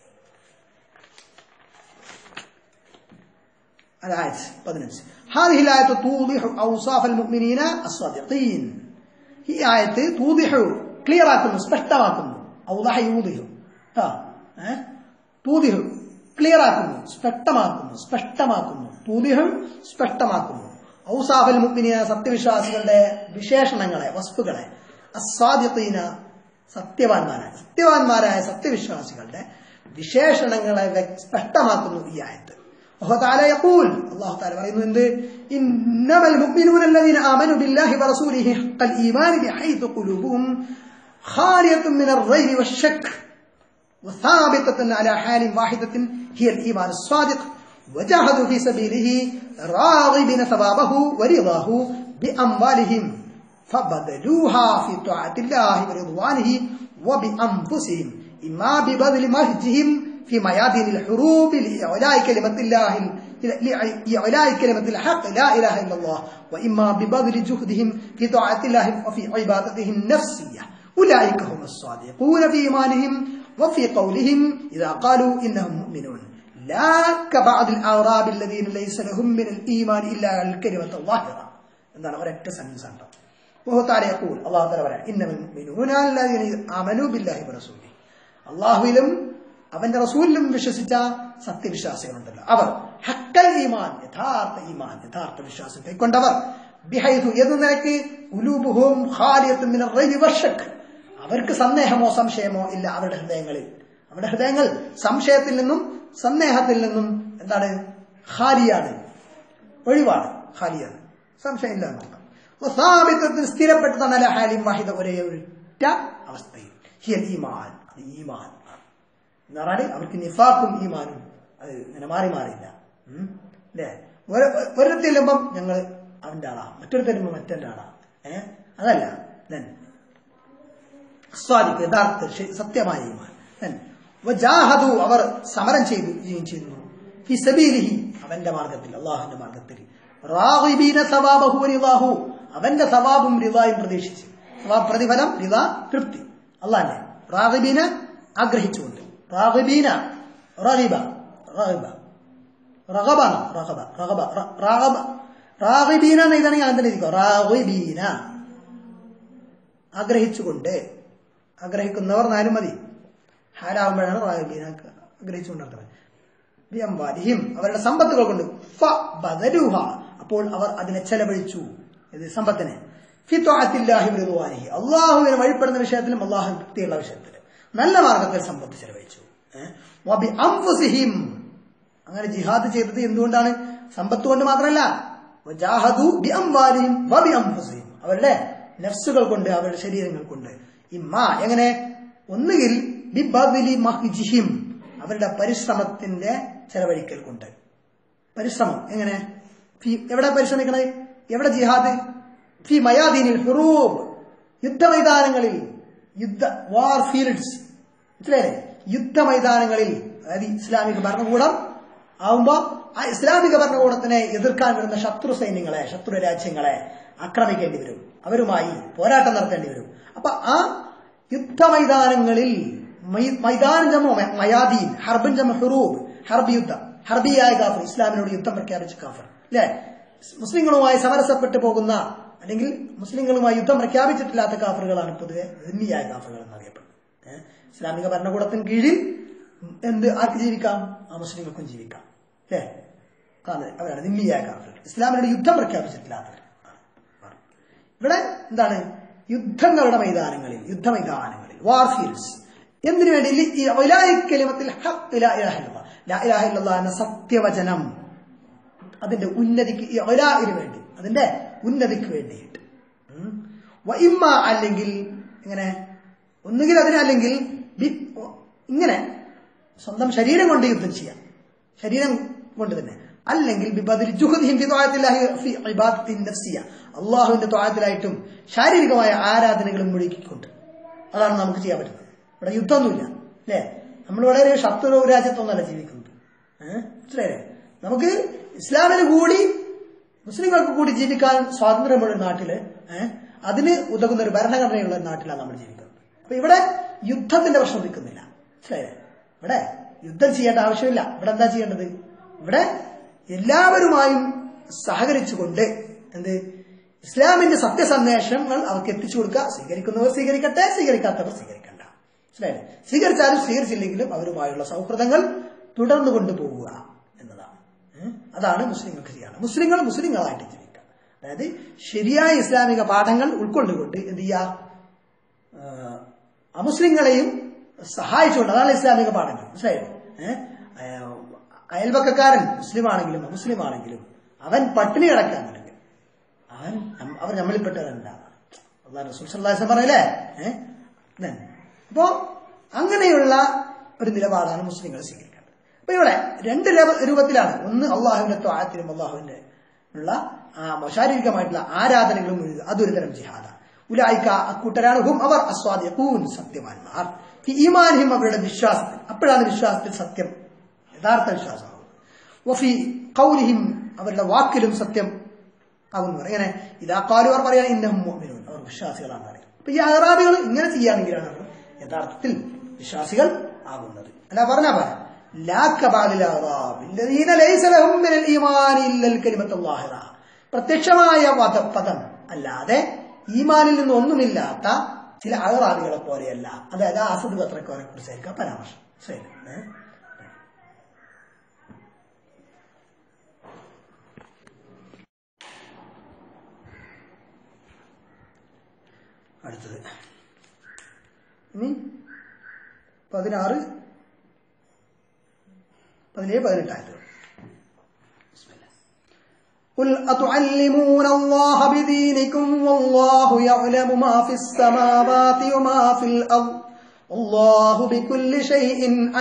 الآية 15 هذه الآية توضح أوصاف المؤمنين الصادقين ഈ ആയത്ത് തൂതിഹു ക്ലിയർ ആക്കുന്നു സ്പഷ്ടമാക്കുന്നു ഔദഹ യൂതിഹു ആ ഏ? തൂതിഹു ക്ലിയർ ആക്കുന്നു സ്പഷ്ടമാക്കുന്നു സ്പഷ്ടമാക്കുന്നു തൂതിഹു സ്പഷ്ടമാക്കുന്നു ഔസാഫൽ മുഗ്മിനിയ സത്യവിശ്വാസികളുടെ വിശേഷണങ്ങളെ വസ്തുക്കളെ അസ്വാദ്യത്തീന സത്യവാന്മാരായ സത്യവാന്മാരായ സത്യവിശ്വാസികളുടെ വിശേഷണങ്ങളെ വ്യ- സ്പഷ്ടമാക്കുന്നു ഈ ആയത്ത് وهو تعالى يقول الله تعالى പറയുന്നു എന്ത് إنما المؤمنون الذين آمنوا بالله ورسوله حق الإيمان بحيث قلوبهم خالية من الريب والشك وثابتة على حال واحدة هي الإيمان الصادق وجاهدوا في سبيله راغبين ثوابه ورضاه بأموالهم فبذلوها في طاعة الله ورضوانه وبأنفسهم إما ببذل مهجهم في ميادين الحروب لإعلاء كلمة الله لإعلاء كلمة الحق لا إله إلا الله وإما ببذل جهدهم في طاعة الله وفي عبادته النفسية أولئك هم الصادقون في إيمانهم وفي قولهم إذا قالوا إنهم مؤمنون لا كبعض الأعراب الذين ليس لهم من الإيمان إلا الكلمة الظاهرة എന്താണ് ഒരൊറ്റ സെൻസ് ആണ് وهو تعالى يقول الله تعالى പറയാം إنما المؤمنون الذين آمنوا بالله ورسوله അള്ളാഹുവിലും അവന്റെ റസൂലിലും വിശ്വസിച്ച സത്യവിശ്വാസികളുണ്ടല്ലോ അവർ ഹക്കൽ ഈമാൻ യഥാർത്ഥ ഈമാൻ യഥാർത്ഥ വിശ്വാസം കൈക്കൊണ്ടവർ ബിഹൈതു ഏത് നിലയ്ക്ക് ഉലൂബുഹും ഖാലിയത്തും മിനർ റൈബി വശക്ക് അവർക്ക് സന്ദേഹമോ സംശയമോ ഇല്ല അവരുടെ ഹൃദയങ്ങളിൽ അവരുടെ ഹൃദയങ്ങൾ സംശയത്തിൽ നിന്നും സന്ദേഹത്തിൽ നിന്നും എന്താണ് ഖാലിയാണ് ഒഴിവാണ് ഖാലിയാണ് സംശയമില്ല എന്നർത്ഥം വസാബിത്വത്തിൽ സ്ഥിരപ്പെട്ടതാണ് അല ഹാലിം വാഹിദ ഒരേ ഒറ്റ അവസ്ഥയിൽ ഹിയൽ ഈമാൻ അത് ഈമാൻ ആണ്. എന്ന് പറഞ്ഞാൽ അവർക്ക് നിഫാക്കും ഈമാനും അത് ഇങ്ങനെ മാറി മാറിയില്ല ഉം. അല്ലേ ഒരു ചെല്ലുമ്പം ഞങ്ങൾ അവന്റെ ആളാ മറ്റൊരു ചെല്ലുമ്പോൾ മറ്റൊരു ആളാ ഏഹ് അതല്ല then സ്വാദിക്ക് യഥാർത്ഥ ശ- സത്യമായ ഈമാൻ then വജാഹദു അവർ സമരം ചെയ്തു ചെയ്യുന്നു ഫി സബീലിഹി അവന്റെ മാർഗത്തിൽ അള്ളാഹുവിന്റെ മാർഗത്തിൽ റാഗിബീന സവാബഹു റിളാഹു അവന്റെ സവാബും റിളായും പ്രതീക്ഷിച്ച് സവാബ് പ്രതിഫലം റിള തൃപ്തി അള്ളാന്റെ റാഗിബീന ആഗ്രഹിച്ചുകൊണ്ട് റാഗിബീന റഗിബ റഗിബ റഗബാണോ റഗബ റഗബ റ- റാഗബ റാഗിബീന എന്ന് എഴുതണമെങ്കിൽ അങ്ങനെ തന്നെ ഇരിക്കും റാഗിബീന ആഗ്രഹിച്ചുകൊണ്ട് ആഗ്രഹിക്കുന്നവർ നാലും മതി ഹാരാകുമ്പോഴാണ് റാഗിബീന ആഗ്രഹിച്ചുകൊണ്ടിരുന്നത് ബിഅംവാലിഹിം അവരുടെ സമ്പത്തുകൾ കൊണ്ട് ഫ ബദലുഹ അപ്പോൾ അവർ അതിനെ ചെലവഴിച്ചു ഇത് സമ്പത്തിനെ ഫി ത്വഅത്തില്ലാഹി വറിദ്വാനിഹി അള്ളാഹുവിനെ വഴിപ്പെടുന്ന വിഷയത്തിലും അള്ളാഹു തൃപ്തിയുള്ള വിഷയത്തിലും നല്ല മാർഗത്തിൽ സമ്പത്ത് ചെലവഴിച്ചു ഏഹ്? വബി അൻഫുസിഹിം അങ്ങനെ ജിഹാദ് ചെയ്തത് എന്തുകൊണ്ടാണ് സമ്പത്ത് കൊണ്ട് മാത്രമല്ല വജാഹദു ബി അംവാലിഹിം വബി അൻഫുസിഹിം അവരുടെ നഫ്സുകൾ കൊണ്ട് അവരുടെ ശരീരങ്ങൾ കൊണ്ട് ഇമ്മ എങ്ങനെ ഒന്നുകിൽ ബിബദിലി മഹ്ജിഹിം അവരുടെ പരിശ്രമത്തിന്റെ ചെലവഴിക്കൽ കൊണ്ട് പരിശ്രമം എങ്ങനെ ഫി- എവിടെ പരിശ്രമിക്കണത് എവിടെ ജിഹാദ് ഫി മയാദീനിൽ ഹുറൂബ് യുദ്ധമൈതാനങ്ങളിൽ യുദ്ധ വാർ ഫീൽഡ്സ് മനസ്സിലായില്ലേ യുദ്ധമൈതാനങ്ങളിൽ അതായത് ഇസ്ലാമിക ഭരണകൂടം ആവുമ്പോ ആ ഇസ്ലാമിക ഭരണകൂടത്തിനെ എതിർക്കാൻ വരുന്ന ശത്രു സൈന്യങ്ങളെ ശത്രു രാജ്യങ്ങളെ ആക്രമിക്കേണ്ടി വരും അവരുമായി പോരാട്ടം നടത്തേണ്ടി വരും അപ്പൊ ആ യുദ്ധമൈതാനങ്ങളിൽ മൈ- മൈതാനം ജമോ മയാദീൻ ഹർബൻ ജമ ഹുറൂബ് ഹർബ് യുദ്ധം ഹർബിയായ കാഫർ ഇസ്ലാമിനോട് യുദ്ധം പ്രഖ്യാപിച്ച കാഫർ അല്ലെ മുസ്ലിങ്ങളുമായി സമരസപ്പെട്ടു പോകുന്ന അല്ലെങ്കിൽ മുസ്ലിങ്ങളുമായി യുദ്ധം പ്രഖ്യാപിച്ചിട്ടില്ലാത്ത കാഫറുകളാണ് പൊതുവെ ജിന്നിയായ കാഫറുകൾ എന്നറിയപ്പെടുന്നത് ഏഹ്? ഇസ്ലാമിക ഭരണകൂടത്തിന് കീഴിൽ എന്ത് ആർക്ക് ജീവിക്കാം ആ മുസ്ലിങ്ങൾക്കും ജീവിക്കാം അല്ലേ കാരണം അവരാണ് നിമ്മിയായ കാഫറുകൾ ഇസ്ലാമിനോട് യുദ്ധം പ്രഖ്യാപിച്ചിട്ടില്ലാത്തവർ ആണ്. ആണ്. ഇവിടെ എന്താണ് യുദ്ധങ്ങളുടെ മൈതാനങ്ങളിൽ യുദ്ധമൈതാനങ്ങളിൽ വാർഫീൽഡ്സ് എന്തിനു വേണ്ടി ലി- ഈ ഇലാഹി കലിമത്തിൽ ഹഖ് ലാ ഇലാഹ ഇല്ലല്ലാഹ്. ലാ ഇലാഹ ഇല്ലല്ലാഹ് എന്ന സത്യവചനം അതിന്റെ ഉന്നതിക്ക് ഈ ഇലാഹിന് വേണ്ടി അതിന്റെ ഉന്നതിക്ക് വേണ്ടിയിട്ട് ഉം. വ ഇമ്മ അല്ലെങ്കിൽ ഇങ്ങനെ ഒന്നുകിൽ അതിന് അല്ലെങ്കിൽ ബി- ഇങ്ങനെ സ്വന്തം ശരീരം കൊണ്ട് യുദ്ധം ചെയ്യാം ശരീരം കൊണ്ട് തന്നെ അല്ലെങ്കിൽ ബിബദിൽ ജുഹദിഹിം ബിദാഅത്തില്ലാഹി ഫി ഇബാദത്തിൻ നഫ്സിയ അള്ളാഹുവിന്റെ ത്വാഴത്തിലായിട്ടും ശാരീരികമായ ആരാധനകളും മുഴുകിക്കൊണ്ട് അതാണ് നമുക്ക് ചെയ്യാൻ പറ്റുന്നത് ഇവിടെ യുദ്ധമൊന്നുമില്ല അല്ലേ നമ്മൾ വളരെ ശത്രു രാജ്യത്തൊന്നല്ല ജീവിക്കുന്നത് ഏഹ് മനസ്സിലായില്ലേ നമുക്ക് ഇസ്ലാമിന് കൂടി മുസ്ലിങ്ങൾക്ക് കൂടി ജീവിക്കാൻ സ്വാതന്ത്ര്യമുള്ള നാട്ടില് ഏഹ് അതിന് ഉതകുന്ന ഒരു ഭരണഘടനയുള്ള ഒരു നാട്ടിലാണ് നമ്മൾ ജീവിക്കുന്നത് അപ്പൊ ഇവിടെ യുദ്ധത്തിന്റെ പ്രശ്നം നിൽക്കുന്നില്ല മനസ്സിലായില്ലേ ഇവിടെ യുദ്ധം ചെയ്യേണ്ട ആവശ്യമില്ല ഇവിടെ എന്താ ചെയ്യേണ്ടത് ഇവിടെ എല്ലാവരുമായും സഹകരിച്ചുകൊണ്ട് എന്ത് ഇസ്ലാമിന്റെ സത്യസന്ദേശങ്ങൾ അവർക്ക് എത്തിച്ചു കൊടുക്കുക സ്വീകരിക്കുന്നവർ സ്വീകരിക്കട്ടെ സ്വീകരിക്കാത്തവർ സ്വീകരിക്കണ്ട മനസ്സിലായില്ലേ സ്വീകരിച്ചാലും സ്വീകരിച്ചില്ലെങ്കിലും അവരുമായുള്ള സൗഹൃദങ്ങൾ തുടർന്നു കൊണ്ടുപോവുക എന്നതാണ് ഏ? അതാണ് മുസ്ലിങ്ങൾക്ക് ചെയ്യേണ്ടത് മുസ്ലിങ്ങൾ മുസ്ലിങ്ങളായിട്ട് ജീവിക്കുക അതായത് ശരിയായ ഇസ്ലാമിക പാഠങ്ങൾ ഉൾക്കൊണ്ടുകൊണ്ട് എന്ത് ചെയ്യുക ആ, അമുസ്ലിങ്ങളെയും സഹായിച്ചുകൊണ്ട് അതാണ് ഇസ്ലാമിക പാഠങ്ങൾ മനസ്സിലായോ ഏഹ് അയൽപക്കക്കാരൻ മുസ്ലിം ആണെങ്കിലും അമുസ്ലിം ആണെങ്കിലും അവൻ പട്ടിണി കിടക്കാന്നുണ്ടെങ്കിൽ അവൻ നം- അവർ നമ്മളിൽപ്പെട്ടവരല്ല അള്ളാഹ് റസൂൽ സല്ലല്ലാഹു അലൈഹി വസല്ലം പറയില്ലേ ഏഹ് then. അപ്പോ അങ്ങനെയുള്ള ഒരു നിലപാടാണ് മുസ്ലിങ്ങൾ സ്വീകരിക്കേണ്ടത് അപ്പൊ ഇവിടെ രണ്ട് രൂപ- രൂപത്തിലാണ് ഒന്ന് അള്ളാഹുവിന്റെ ത്വാഴത്തിനും അള്ളാഹുവിന്റെ ഉള്ള ആ ശാരീരികമായിട്ടുള്ള ആരാധനകളും മുഴുവൻ അതൊരു തരം ജിഹാദാണ് ഉലായിക്ക അക്കൂട്ടരാണ് ഹും അവർ അസ്വാദിഖൂൻ സത്യവാന്മാർ ഫി ഈമാനിഹിം അവരുടെ വിശ്വാസത്തിൽ അപ്പോഴാണ് വിശ്വാസത്തിൽ സത്യം യഥാർത്ഥ വിശ്വാസമാകുന്നത് വഫി കൗലിഹിം അവരുടെ വാക്കിലും സത്യം ആകുന്നു എങ്ങനെ ഇതാ കാലുവർ പറയാൻ ഇന്നഹും മുഅ്മിനൂൻ അവർ വിശ്വാസികളാണ് പറയുന്നത് അപ്പൊ ഈ അറാബികൾ ഇങ്ങനെ ചെയ്യുകയാണെങ്കിലാണ് അവർ യഥാർത്ഥത്തിൽ വിശ്വാസികൾ ആകുന്നത് അല്ല പറഞ്ഞാ പറയാം ലാ കബാലിൽ അറാബ് الذين ليس لهم من الإيمان إلا الكلمة الظاهرة. പ്രത്യക്ഷമായ പദ- പദം അല്ലാതെ ഈമാനിൽ നിന്ന് ഒന്നുമില്ലാത്ത ചില അഹറാബികളെ പോലെയല്ല അതായത് അസദ് പത്രക്കാരെ കുറിച്ചായിരിക്കും ആ പരാമർശം ശരി ഏ? അടുത്തത് ഇനി പതിനാറ് പതിനേഴ് പതിനെട്ടായത് قل أتعلمون الله بدينكم والله يعلم ما في السماوات وما في الأرض والله بكل شيء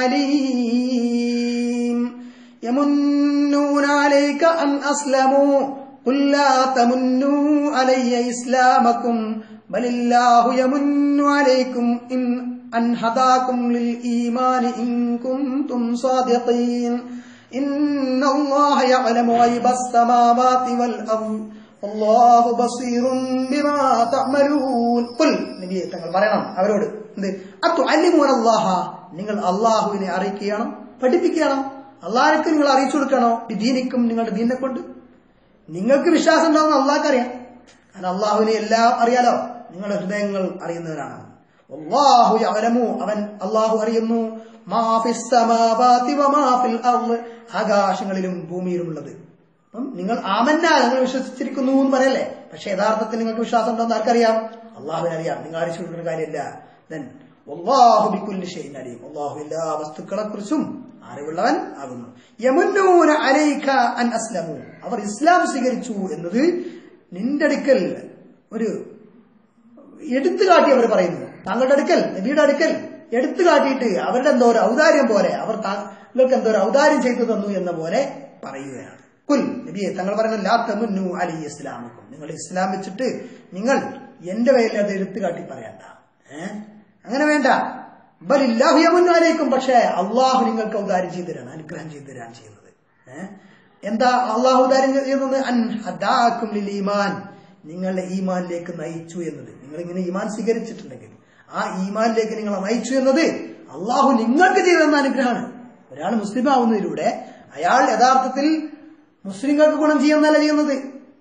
عليم يمنون عليك أن أسلموا قل لا تمنوا علي إسلامكم بل الله يمن عليكم إن أن هداكم للإيمان إن كنتم صادقين إن الله يعلم غيب السماوات والأرض والله بصير بما تعملون قل നബിയെ തങ്ങൾ പറയണം അവരോട് എന്ത് അത്തു അല്ലിമൂൻ അള്ളാഹ നിങ്ങൾ അള്ളാഹുവിനെ അറിയിക്കുകയാണോ പഠിപ്പിക്കുകയാണോ അള്ളാഹിക്ക് നിങ്ങൾ അറിയിച്ചു കൊടുക്കണോ ദീനിക്കും നിങ്ങളുടെ ദീനെ കൊണ്ട് നിങ്ങൾക്ക് വിശ്വാസം ഉണ്ടാവുന്ന അള്ളാഹ്ക്ക് അറിയാം കാരണം അള്ളാഹുവിനെ എല്ലാം അറിയാലോ നിങ്ങളുടെ ഹൃദയങ്ങൾ അറിയുന്നവരാണ് അള്ളാഹു യഅലമു അവൻ അള്ളാഹു അറിയുന്നു മാ ഫിസ് സമാവാതി വമാ ഫിൽ അർള് ആകാശങ്ങളിലും ഭൂമിയിലുമുള്ളത് അപ്പം നിങ്ങൾ ആമന്ന നിങ്ങൾ വിശ്വസിച്ചിരിക്കുന്നു എന്ന് പറയല്ലേ പക്ഷെ യഥാർത്ഥത്തിൽ നിങ്ങൾക്ക് വിശ്വാസം ഉണ്ടെന്ന് ആർക്കറിയാം അള്ളാഹുവിന് അറിയാം നിങ്ങൾ അറിയിച്ചു കൊടുക്കുന്ന കാര്യമില്ല ദെൻ അള്ളാഹു ബിക്കുല്ലി ഷൈഇൻ അലീം അള്ളാഹു എല്ലാ വസ്തുക്കളെ കുറിച്ചും അറിവുള്ളവൻ ആകുന്നു യമുന്നൂന അലൈക അൻ അസ്ലമു അവർ ഇസ്ലാം സ്വീകരിച്ചു എന്നത് നിന്റെ അടുക്കൽ ഒരു എടുത്തു കാട്ടി അവർ പറയുന്നു താങ്കളുടെ അടുക്കൽ നബിയുടെ അടുക്കൽ എടുത്തു കാട്ടിയിട്ട് അവരുടെ എന്തോ ഒരു ഔദാര്യം പോലെ അവർ താങ്കൾക്ക് എന്തോ ഒരു ഔദാര്യം ചെയ്തു തന്നു എന്ന പോലെ പറയുകയാണ് കുൽ നബിയെ തങ്ങൾ പറയുന്നത് ലാ തമുന്നു അലി ഇസ്ലാമിക്കും നിങ്ങൾ ഇസ്ലാം വെച്ചിട്ട് നിങ്ങൾ എന്റെ പേരിൽ അത് എടുത്തു കാട്ടി പറയണ്ട ഏ അങ്ങനെ വേണ്ട ബലില്ലാഹു യമുന്നു അലൈക്കും പക്ഷേ അള്ളാഹു നിങ്ങൾക്ക് ഔദാര്യം ചെയ്തു തരാണ് അനുഗ്രഹം ചെയ്തു തരാൻ ചെയ്യുന്നത് ഏ എന്താ അള്ളാഹു ഔദാര്യം ചെയ്യുന്നത് അൻ ഹദാക്കും ലിൽ ഈമാൻ നിങ്ങളുടെ ഈമാനിലേക്ക് നയിച്ചു എന്നത് നിങ്ങൾ ഇങ്ങനെ ഈമാൻ സ്വീകരിച്ചിട്ടുണ്ടെങ്കിൽ ആ ഈമാനിലേക്ക് നിങ്ങളെ നയിച്ചു എന്നത് അള്ളാഹു നിങ്ങൾക്ക് ചെയ്തെന്ന അനുഗ്രഹമാണ് ഒരാൾ മുസ്ലിം ആവുന്നതിലൂടെ അയാൾ യഥാർത്ഥത്തിൽ മുസ്ലിങ്ങൾക്ക് ഗുണം ചെയ്യുന്നല്ല ചെയ്യുന്നത്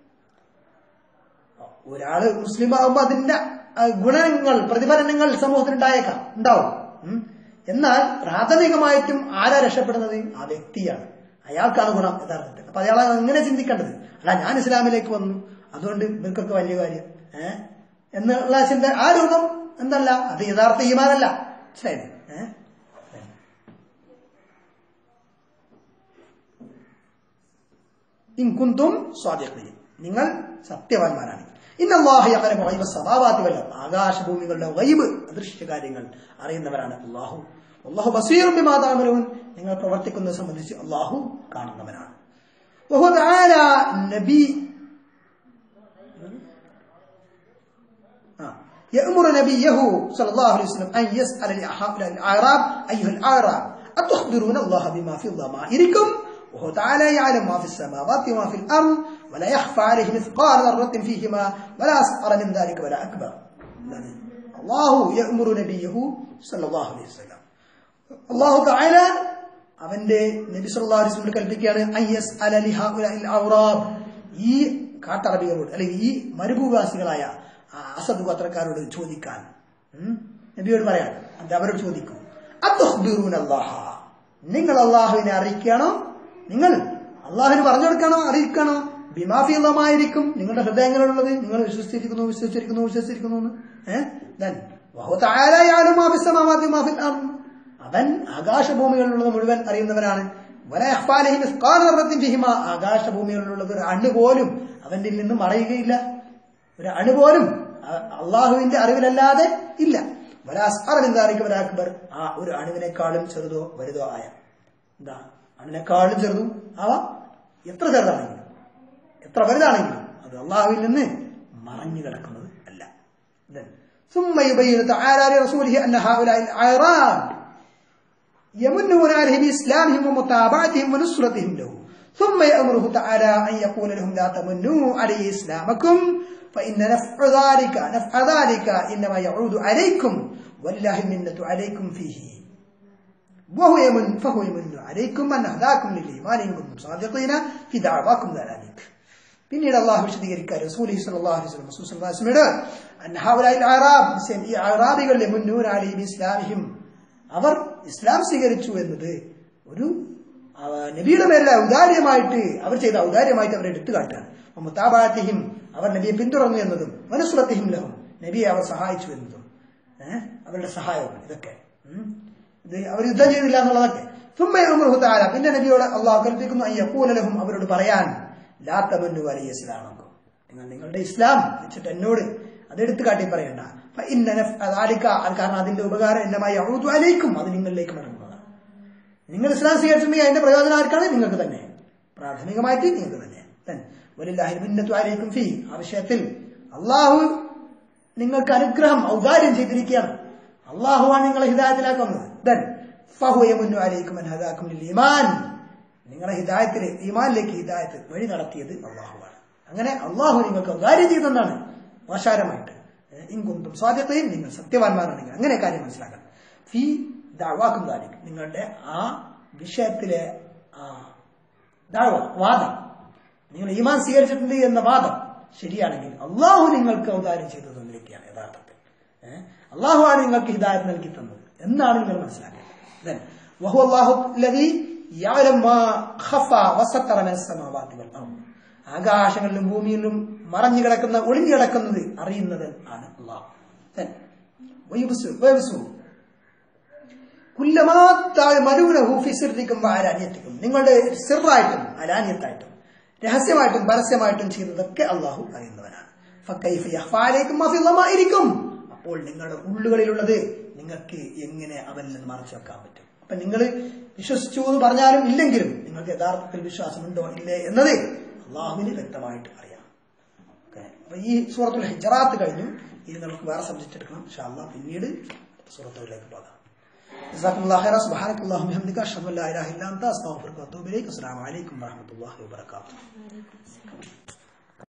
ഒരാള് മുസ്ലിം ആകുമ്പോൾ അതിന്റെ ആ, ഗുണങ്ങൾ പ്രതിഫലനങ്ങൾ സമൂഹത്തിന് ഉണ്ടായേക്കാം ഉണ്ടാവും ഉം. എന്നാൽ പ്രാഥമികമായിട്ടും ആരാ രക്ഷപ്പെടുന്നത് ആ വ്യക്തിയാണ് അയാൾക്കാണ് ഗുണം യഥാർത്ഥത്തിൽ അപ്പൊ അയാൾ അങ്ങനെ ചിന്തിക്കേണ്ടത് അല്ല ഞാൻ ഇസ്ലാമിലേക്ക് വന്നു അതുകൊണ്ട് ഇവർക്കൊക്കെ വലിയ കാര്യം ഏഹ് എന്നുള്ള ചിന്ത ആ രൂപം എന്തല്ല അത് യഥാർത്ഥ ഈമാനല്ല മനസ്സിലായില്ലേ ഏഹ് ഇൻ കുന്തും സ്വാദിഖീൻ നിങ്ങൾ സത്യവാന്മാരാണ് ഇന്നല്ലാഹു യഅലമു ഗൈബ സമാവാതി വൽ അർദ് ആകാശഭൂമികളുടെ ഗൈബ് അദൃശ്യ കാര്യങ്ങൾ അറിയുന്നവരാണ് അല്ലാഹു അല്ലാഹു ബസീറും ബിമാ തഅമലൂൻ നിങ്ങൾ പ്രവർത്തിക്കുന്നത് സംബന്ധിച്ച് അല്ലാഹു കാണുന്നവനാണ് വഹു തആല നബി آه. يأمر نبيه صلى الله عليه وسلم أن يسأل هؤلاء الأعراب أيها الأعراب أتخبرون الله بما في ضمائركم وهو تعالى يعلم ما في السماوات وما في الأرض ولا يخفى عليه مثقال ذرة فيهما ولا أصغر من ذلك ولا أكبر الله يأمر نبيه صلى الله عليه وسلم الله تعالى അവന്റെ നബി സല്ലല്ലാഹു അലൈഹി വസല്ലം കൽപ്പിക്കുകയാണ് അയ്യസ് അലലി ഹൗലൽ ഔറാബ് ഈ കാട്ടറബികളോട് അല്ലെങ്കിൽ ഈ മരുഭൂവാസികളായ ആ അസദ് ഗോത്രക്കാരോട് ചോദിക്കാൻ ഉം? നബിയോട് പറയാൻ അത് അവരോട് ചോദിക്കും അത്തുഹ്ബിറൂന അല്ലാഹ നിങ്ങൾ അള്ളാഹുവിനെ അറിയിക്കുകയാണോ നിങ്ങൾ അള്ളാഹുവിന് പറഞ്ഞു കൊടുക്കണോ അറിയിക്കണോ ബിമാഫി അള്ളമായിരിക്കും നിങ്ങളുടെ ഹൃദയങ്ങളിലുള്ളത് നിങ്ങൾ വിശ്വസിച്ചിരിക്കുന്നു വിശ്വസിച്ചിരിക്കുന്നു വിശ്വസിച്ചിരിക്കുന്നു എന്ന് ഏഹ് ദെൻ വഹു തആല യഅലമു മാ ഫിസ് സമാവാതി മാ ഫിൽ അർദ് അവൻ ആകാശഭൂമികളിലുള്ളത് മുഴുവൻ അറിയുന്നവനാണ് വല യഖ്ഫാലഹി മിസ്ഖാല ദർറത്തിൻ ഫിഹിമ ആകാശഭൂമികളിലുള്ളത് ഒരു അണു പോലും അവന്റെ നിന്ന് മറയുകയില്ല ഒരു അണു പോലും അ- അള്ളാഹുവിന്റെ അറിവിലല്ലാതെ ഇല്ല വല അസ്അറ മിൻ ദാലിക വല അക്ബർ ആ ഒരു അണുവിനേക്കാളും ചെറുതോ വലുതോ ആയ എന്താ അണുവിനേക്കാളും ചെറുതും ആവാം എത്ര ചെറുതാണെങ്കിലും എത്ര വലുതാണെങ്കിലും അത് അള്ളാഹുവിൽ നിന്ന് മറഞ്ഞു കിടക്കുന്നത് അല്ല Then, ثم يبين تعالى لرسوله أن هؤلاء الأعراب يمنون عليه بإسلامهم ومتابعتهم ونصرتهم له ثم يأمره تعالى أن يقول لهم لا تمنوا علي إسلامكم فإن نفع ذلك نفع ذلك إنما يعود عليكم ولله المنة عليكم فيه وهو يمن فهو يمن عليكم أن هداكم للإيمان إن كنتم صادقين في دعواكم ذلك പിന്നീട് അള്ളാഹു വിശദീകരിക്കാൻ റസൂലി സല്ലല്ലാഹു അലൈഹി വസല്ലം റസൂൽ സല്ലല്ലാഹു അലൈഹി വസല്ലം അൻ ഹൗലായിൽ അറാബ് മുസ്ലിം ഈ അറാബികളുടെ മുന്നൂർ അലി ഇസ്ലാമിഹിം അവർ ഇസ്ലാം സ്വീകരിച്ചു എന്നത് ഒരു ആ, നബിയുടെ പേരിലെ ഔദാര്യമായിട്ട് അവർ ചെയ്ത ഔദാര്യമായിട്ട് അവർ എടുത്തു കാട്ടുകയാണ് മുത്താബാത്തിഹിം അവർ നബിയെ പിന്തുടർന്നു എന്നതും മനുസുറത്തിഹിം ലഹും നബിയെ അവർ സഹായിച്ചു എന്നതും ഏഹ് അവരുടെ സഹായവും ഇതൊക്കെ ഉം. ഇത് അവർ യുദ്ധം ചെയ്തില്ല എന്നുള്ളതൊക്കെ ثم يأمره تعالى പിന്നെ നബിയോട് അള്ളാഹു കൽപ്പിക്കുന്നു അയ്യപ്പൂല ലഹും അവരോട് പറയാൻ ലാ തമന്നു വലിയ ഇസ്ലാമക്കും നിങ്ങൾ നിങ്ങളുടെ ഇസ്ലാം വെച്ചിട്ട് എന്നോട് അതെടുത്ത് കാട്ടി പറയണ്ട ഫഇന്ന നഫ്- അതാലിക അത് കാരണം അതിന്റെ ഉപകാരം എന്നമായി അഴുതു അലയിക്കും അത് നിങ്ങളിലേക്ക് മടങ്ങുന്നതാണ് നിങ്ങൾ ഇസ്ലാം സ്വീകരിച്ചിട്ടുണ്ടെങ്കിൽ അതിന്റെ പ്രയോജനം ആർക്കാണ് നിങ്ങൾക്ക് തന്നെ പ്രാഥമികമായിട്ട് നിങ്ങൾക്ക് തന്നെ Then, വലില്ലാഹി മിന്നത്തു അലൈക്കും ഫീ ആ വിഷയത്തിൽ അള്ളാഹു നിങ്ങൾക്ക് അനുഗ്രഹം ഔദാര്യം ചെയ്തിരിക്കുകയാണ് അള്ളാഹുവാണ് നിങ്ങളെ ഹിദായത്തിലാക്കുന്നത് ദൻ ഫഹുയമുന്നു അലൈക്കും അൻ ഹദാക്കും ലിൽ ഈമാൻ നിങ്ങളെ ഹിദായത്തിൽ ഈമാനിലേക്ക് ഹിദായത്ത് വഴി നടത്തിയത് അള്ളാഹുവാണ് അങ്ങനെ അള്ളാഹു നിങ്ങൾക്ക് ഔദാര്യം ചെയ്തെന്നാണ് വാശാരമായിട്ട് ഇൻകുന്തും സ്വാധീനത്തെയും നിങ്ങൾ സത്യവാന്മാരാണെങ്കിൽ അങ്ങനെ കാര്യം മനസ്സിലാക്കണം ഫീ ദാവാക്കും ദാലിക് നിങ്ങളുടെ ആ വിഷയത്തിലെ ആ ദാവ വാദം നിങ്ങൾ ഈമാൻ സ്വീകരിച്ചിട്ടുണ്ട് എന്ന വാദം ശരിയാണെങ്കിൽ അള്ളാഹു നിങ്ങൾക്ക് ഔദാര്യം ചെയ്തു തന്നിരിക്കുകയാണ് യഥാർത്ഥത്തിൽ ഏഹ്? അള്ളാഹുവാണ് നിങ്ങൾക്ക് ഹിദായത്ത് നൽകി തന്നത് എന്നാണ് നിങ്ങൾ മനസ്സിലാക്കേണ്ടത് Then, وهو الله الذي يعلم ما خفى وستر من السماوات والأرض ആകാശങ്ങളിലും ഭൂമിയിലും മറഞ്ഞു കിടക്കുന്ന ഒളിഞ്ഞു കിടക്കുന്നത് അറിയുന്നത് ആണ് അള്ളാഹു Then, ويبصر- ويبصر കുല്ലമാ തഅമലൂനഹു ഫി സിർരിക്കും വഅലാനിയത്തിക്കും നിങ്ങളുടെ സിറായിട്ടും അലാനിയത്തായിട്ടും രഹസ്യമായിട്ടും പരസ്യമായിട്ടും ചെയ്യുന്നതൊക്കെ അള്ളാഹു അറിയുന്നവനാണ് ഫക്കൈഫ യഖ്ഫാ അലൈക്കും മാ ഫി ളമാഇരിക്കും അപ്പോൾ നിങ്ങളുടെ ഉള്ളുകളിലുള്ളത് നിങ്ങൾക്ക് എങ്ങനെ അവനിൽ നിന്ന് മറച്ചു വെക്കാൻ പറ്റും അപ്പൊ നിങ്ങൾ വിശ്വസിച്ചു എന്ന് പറഞ്ഞാലും ഇല്ലെങ്കിലും നിങ്ങൾക്ക് യഥാർത്ഥത്തിൽ വിശ്വാസമുണ്ടോ ഇല്ലേ എന്നത് അള്ളാഹുവിന് വ്യക്തമായിട്ട് അറിയാം ഓക്കെ അപ്പൊ ഈ സൂറത്തുൽ ഹിജറാത്ത് കഴിഞ്ഞു ഇനി നമുക്ക് വേറെ സബ്ജക്റ്റ് എടുക്കണം ഇൻഷാ അല്ലാഹ് പിന്നീട് സൂറത്തുകളിലേക്ക് പോകാം جزاكم الله خيرا سبحانك اللهم وبحمدك اشهد ان لا اله الا انت استغفرك واتوب اليك السلام عليكم ورحمه الله وبركاته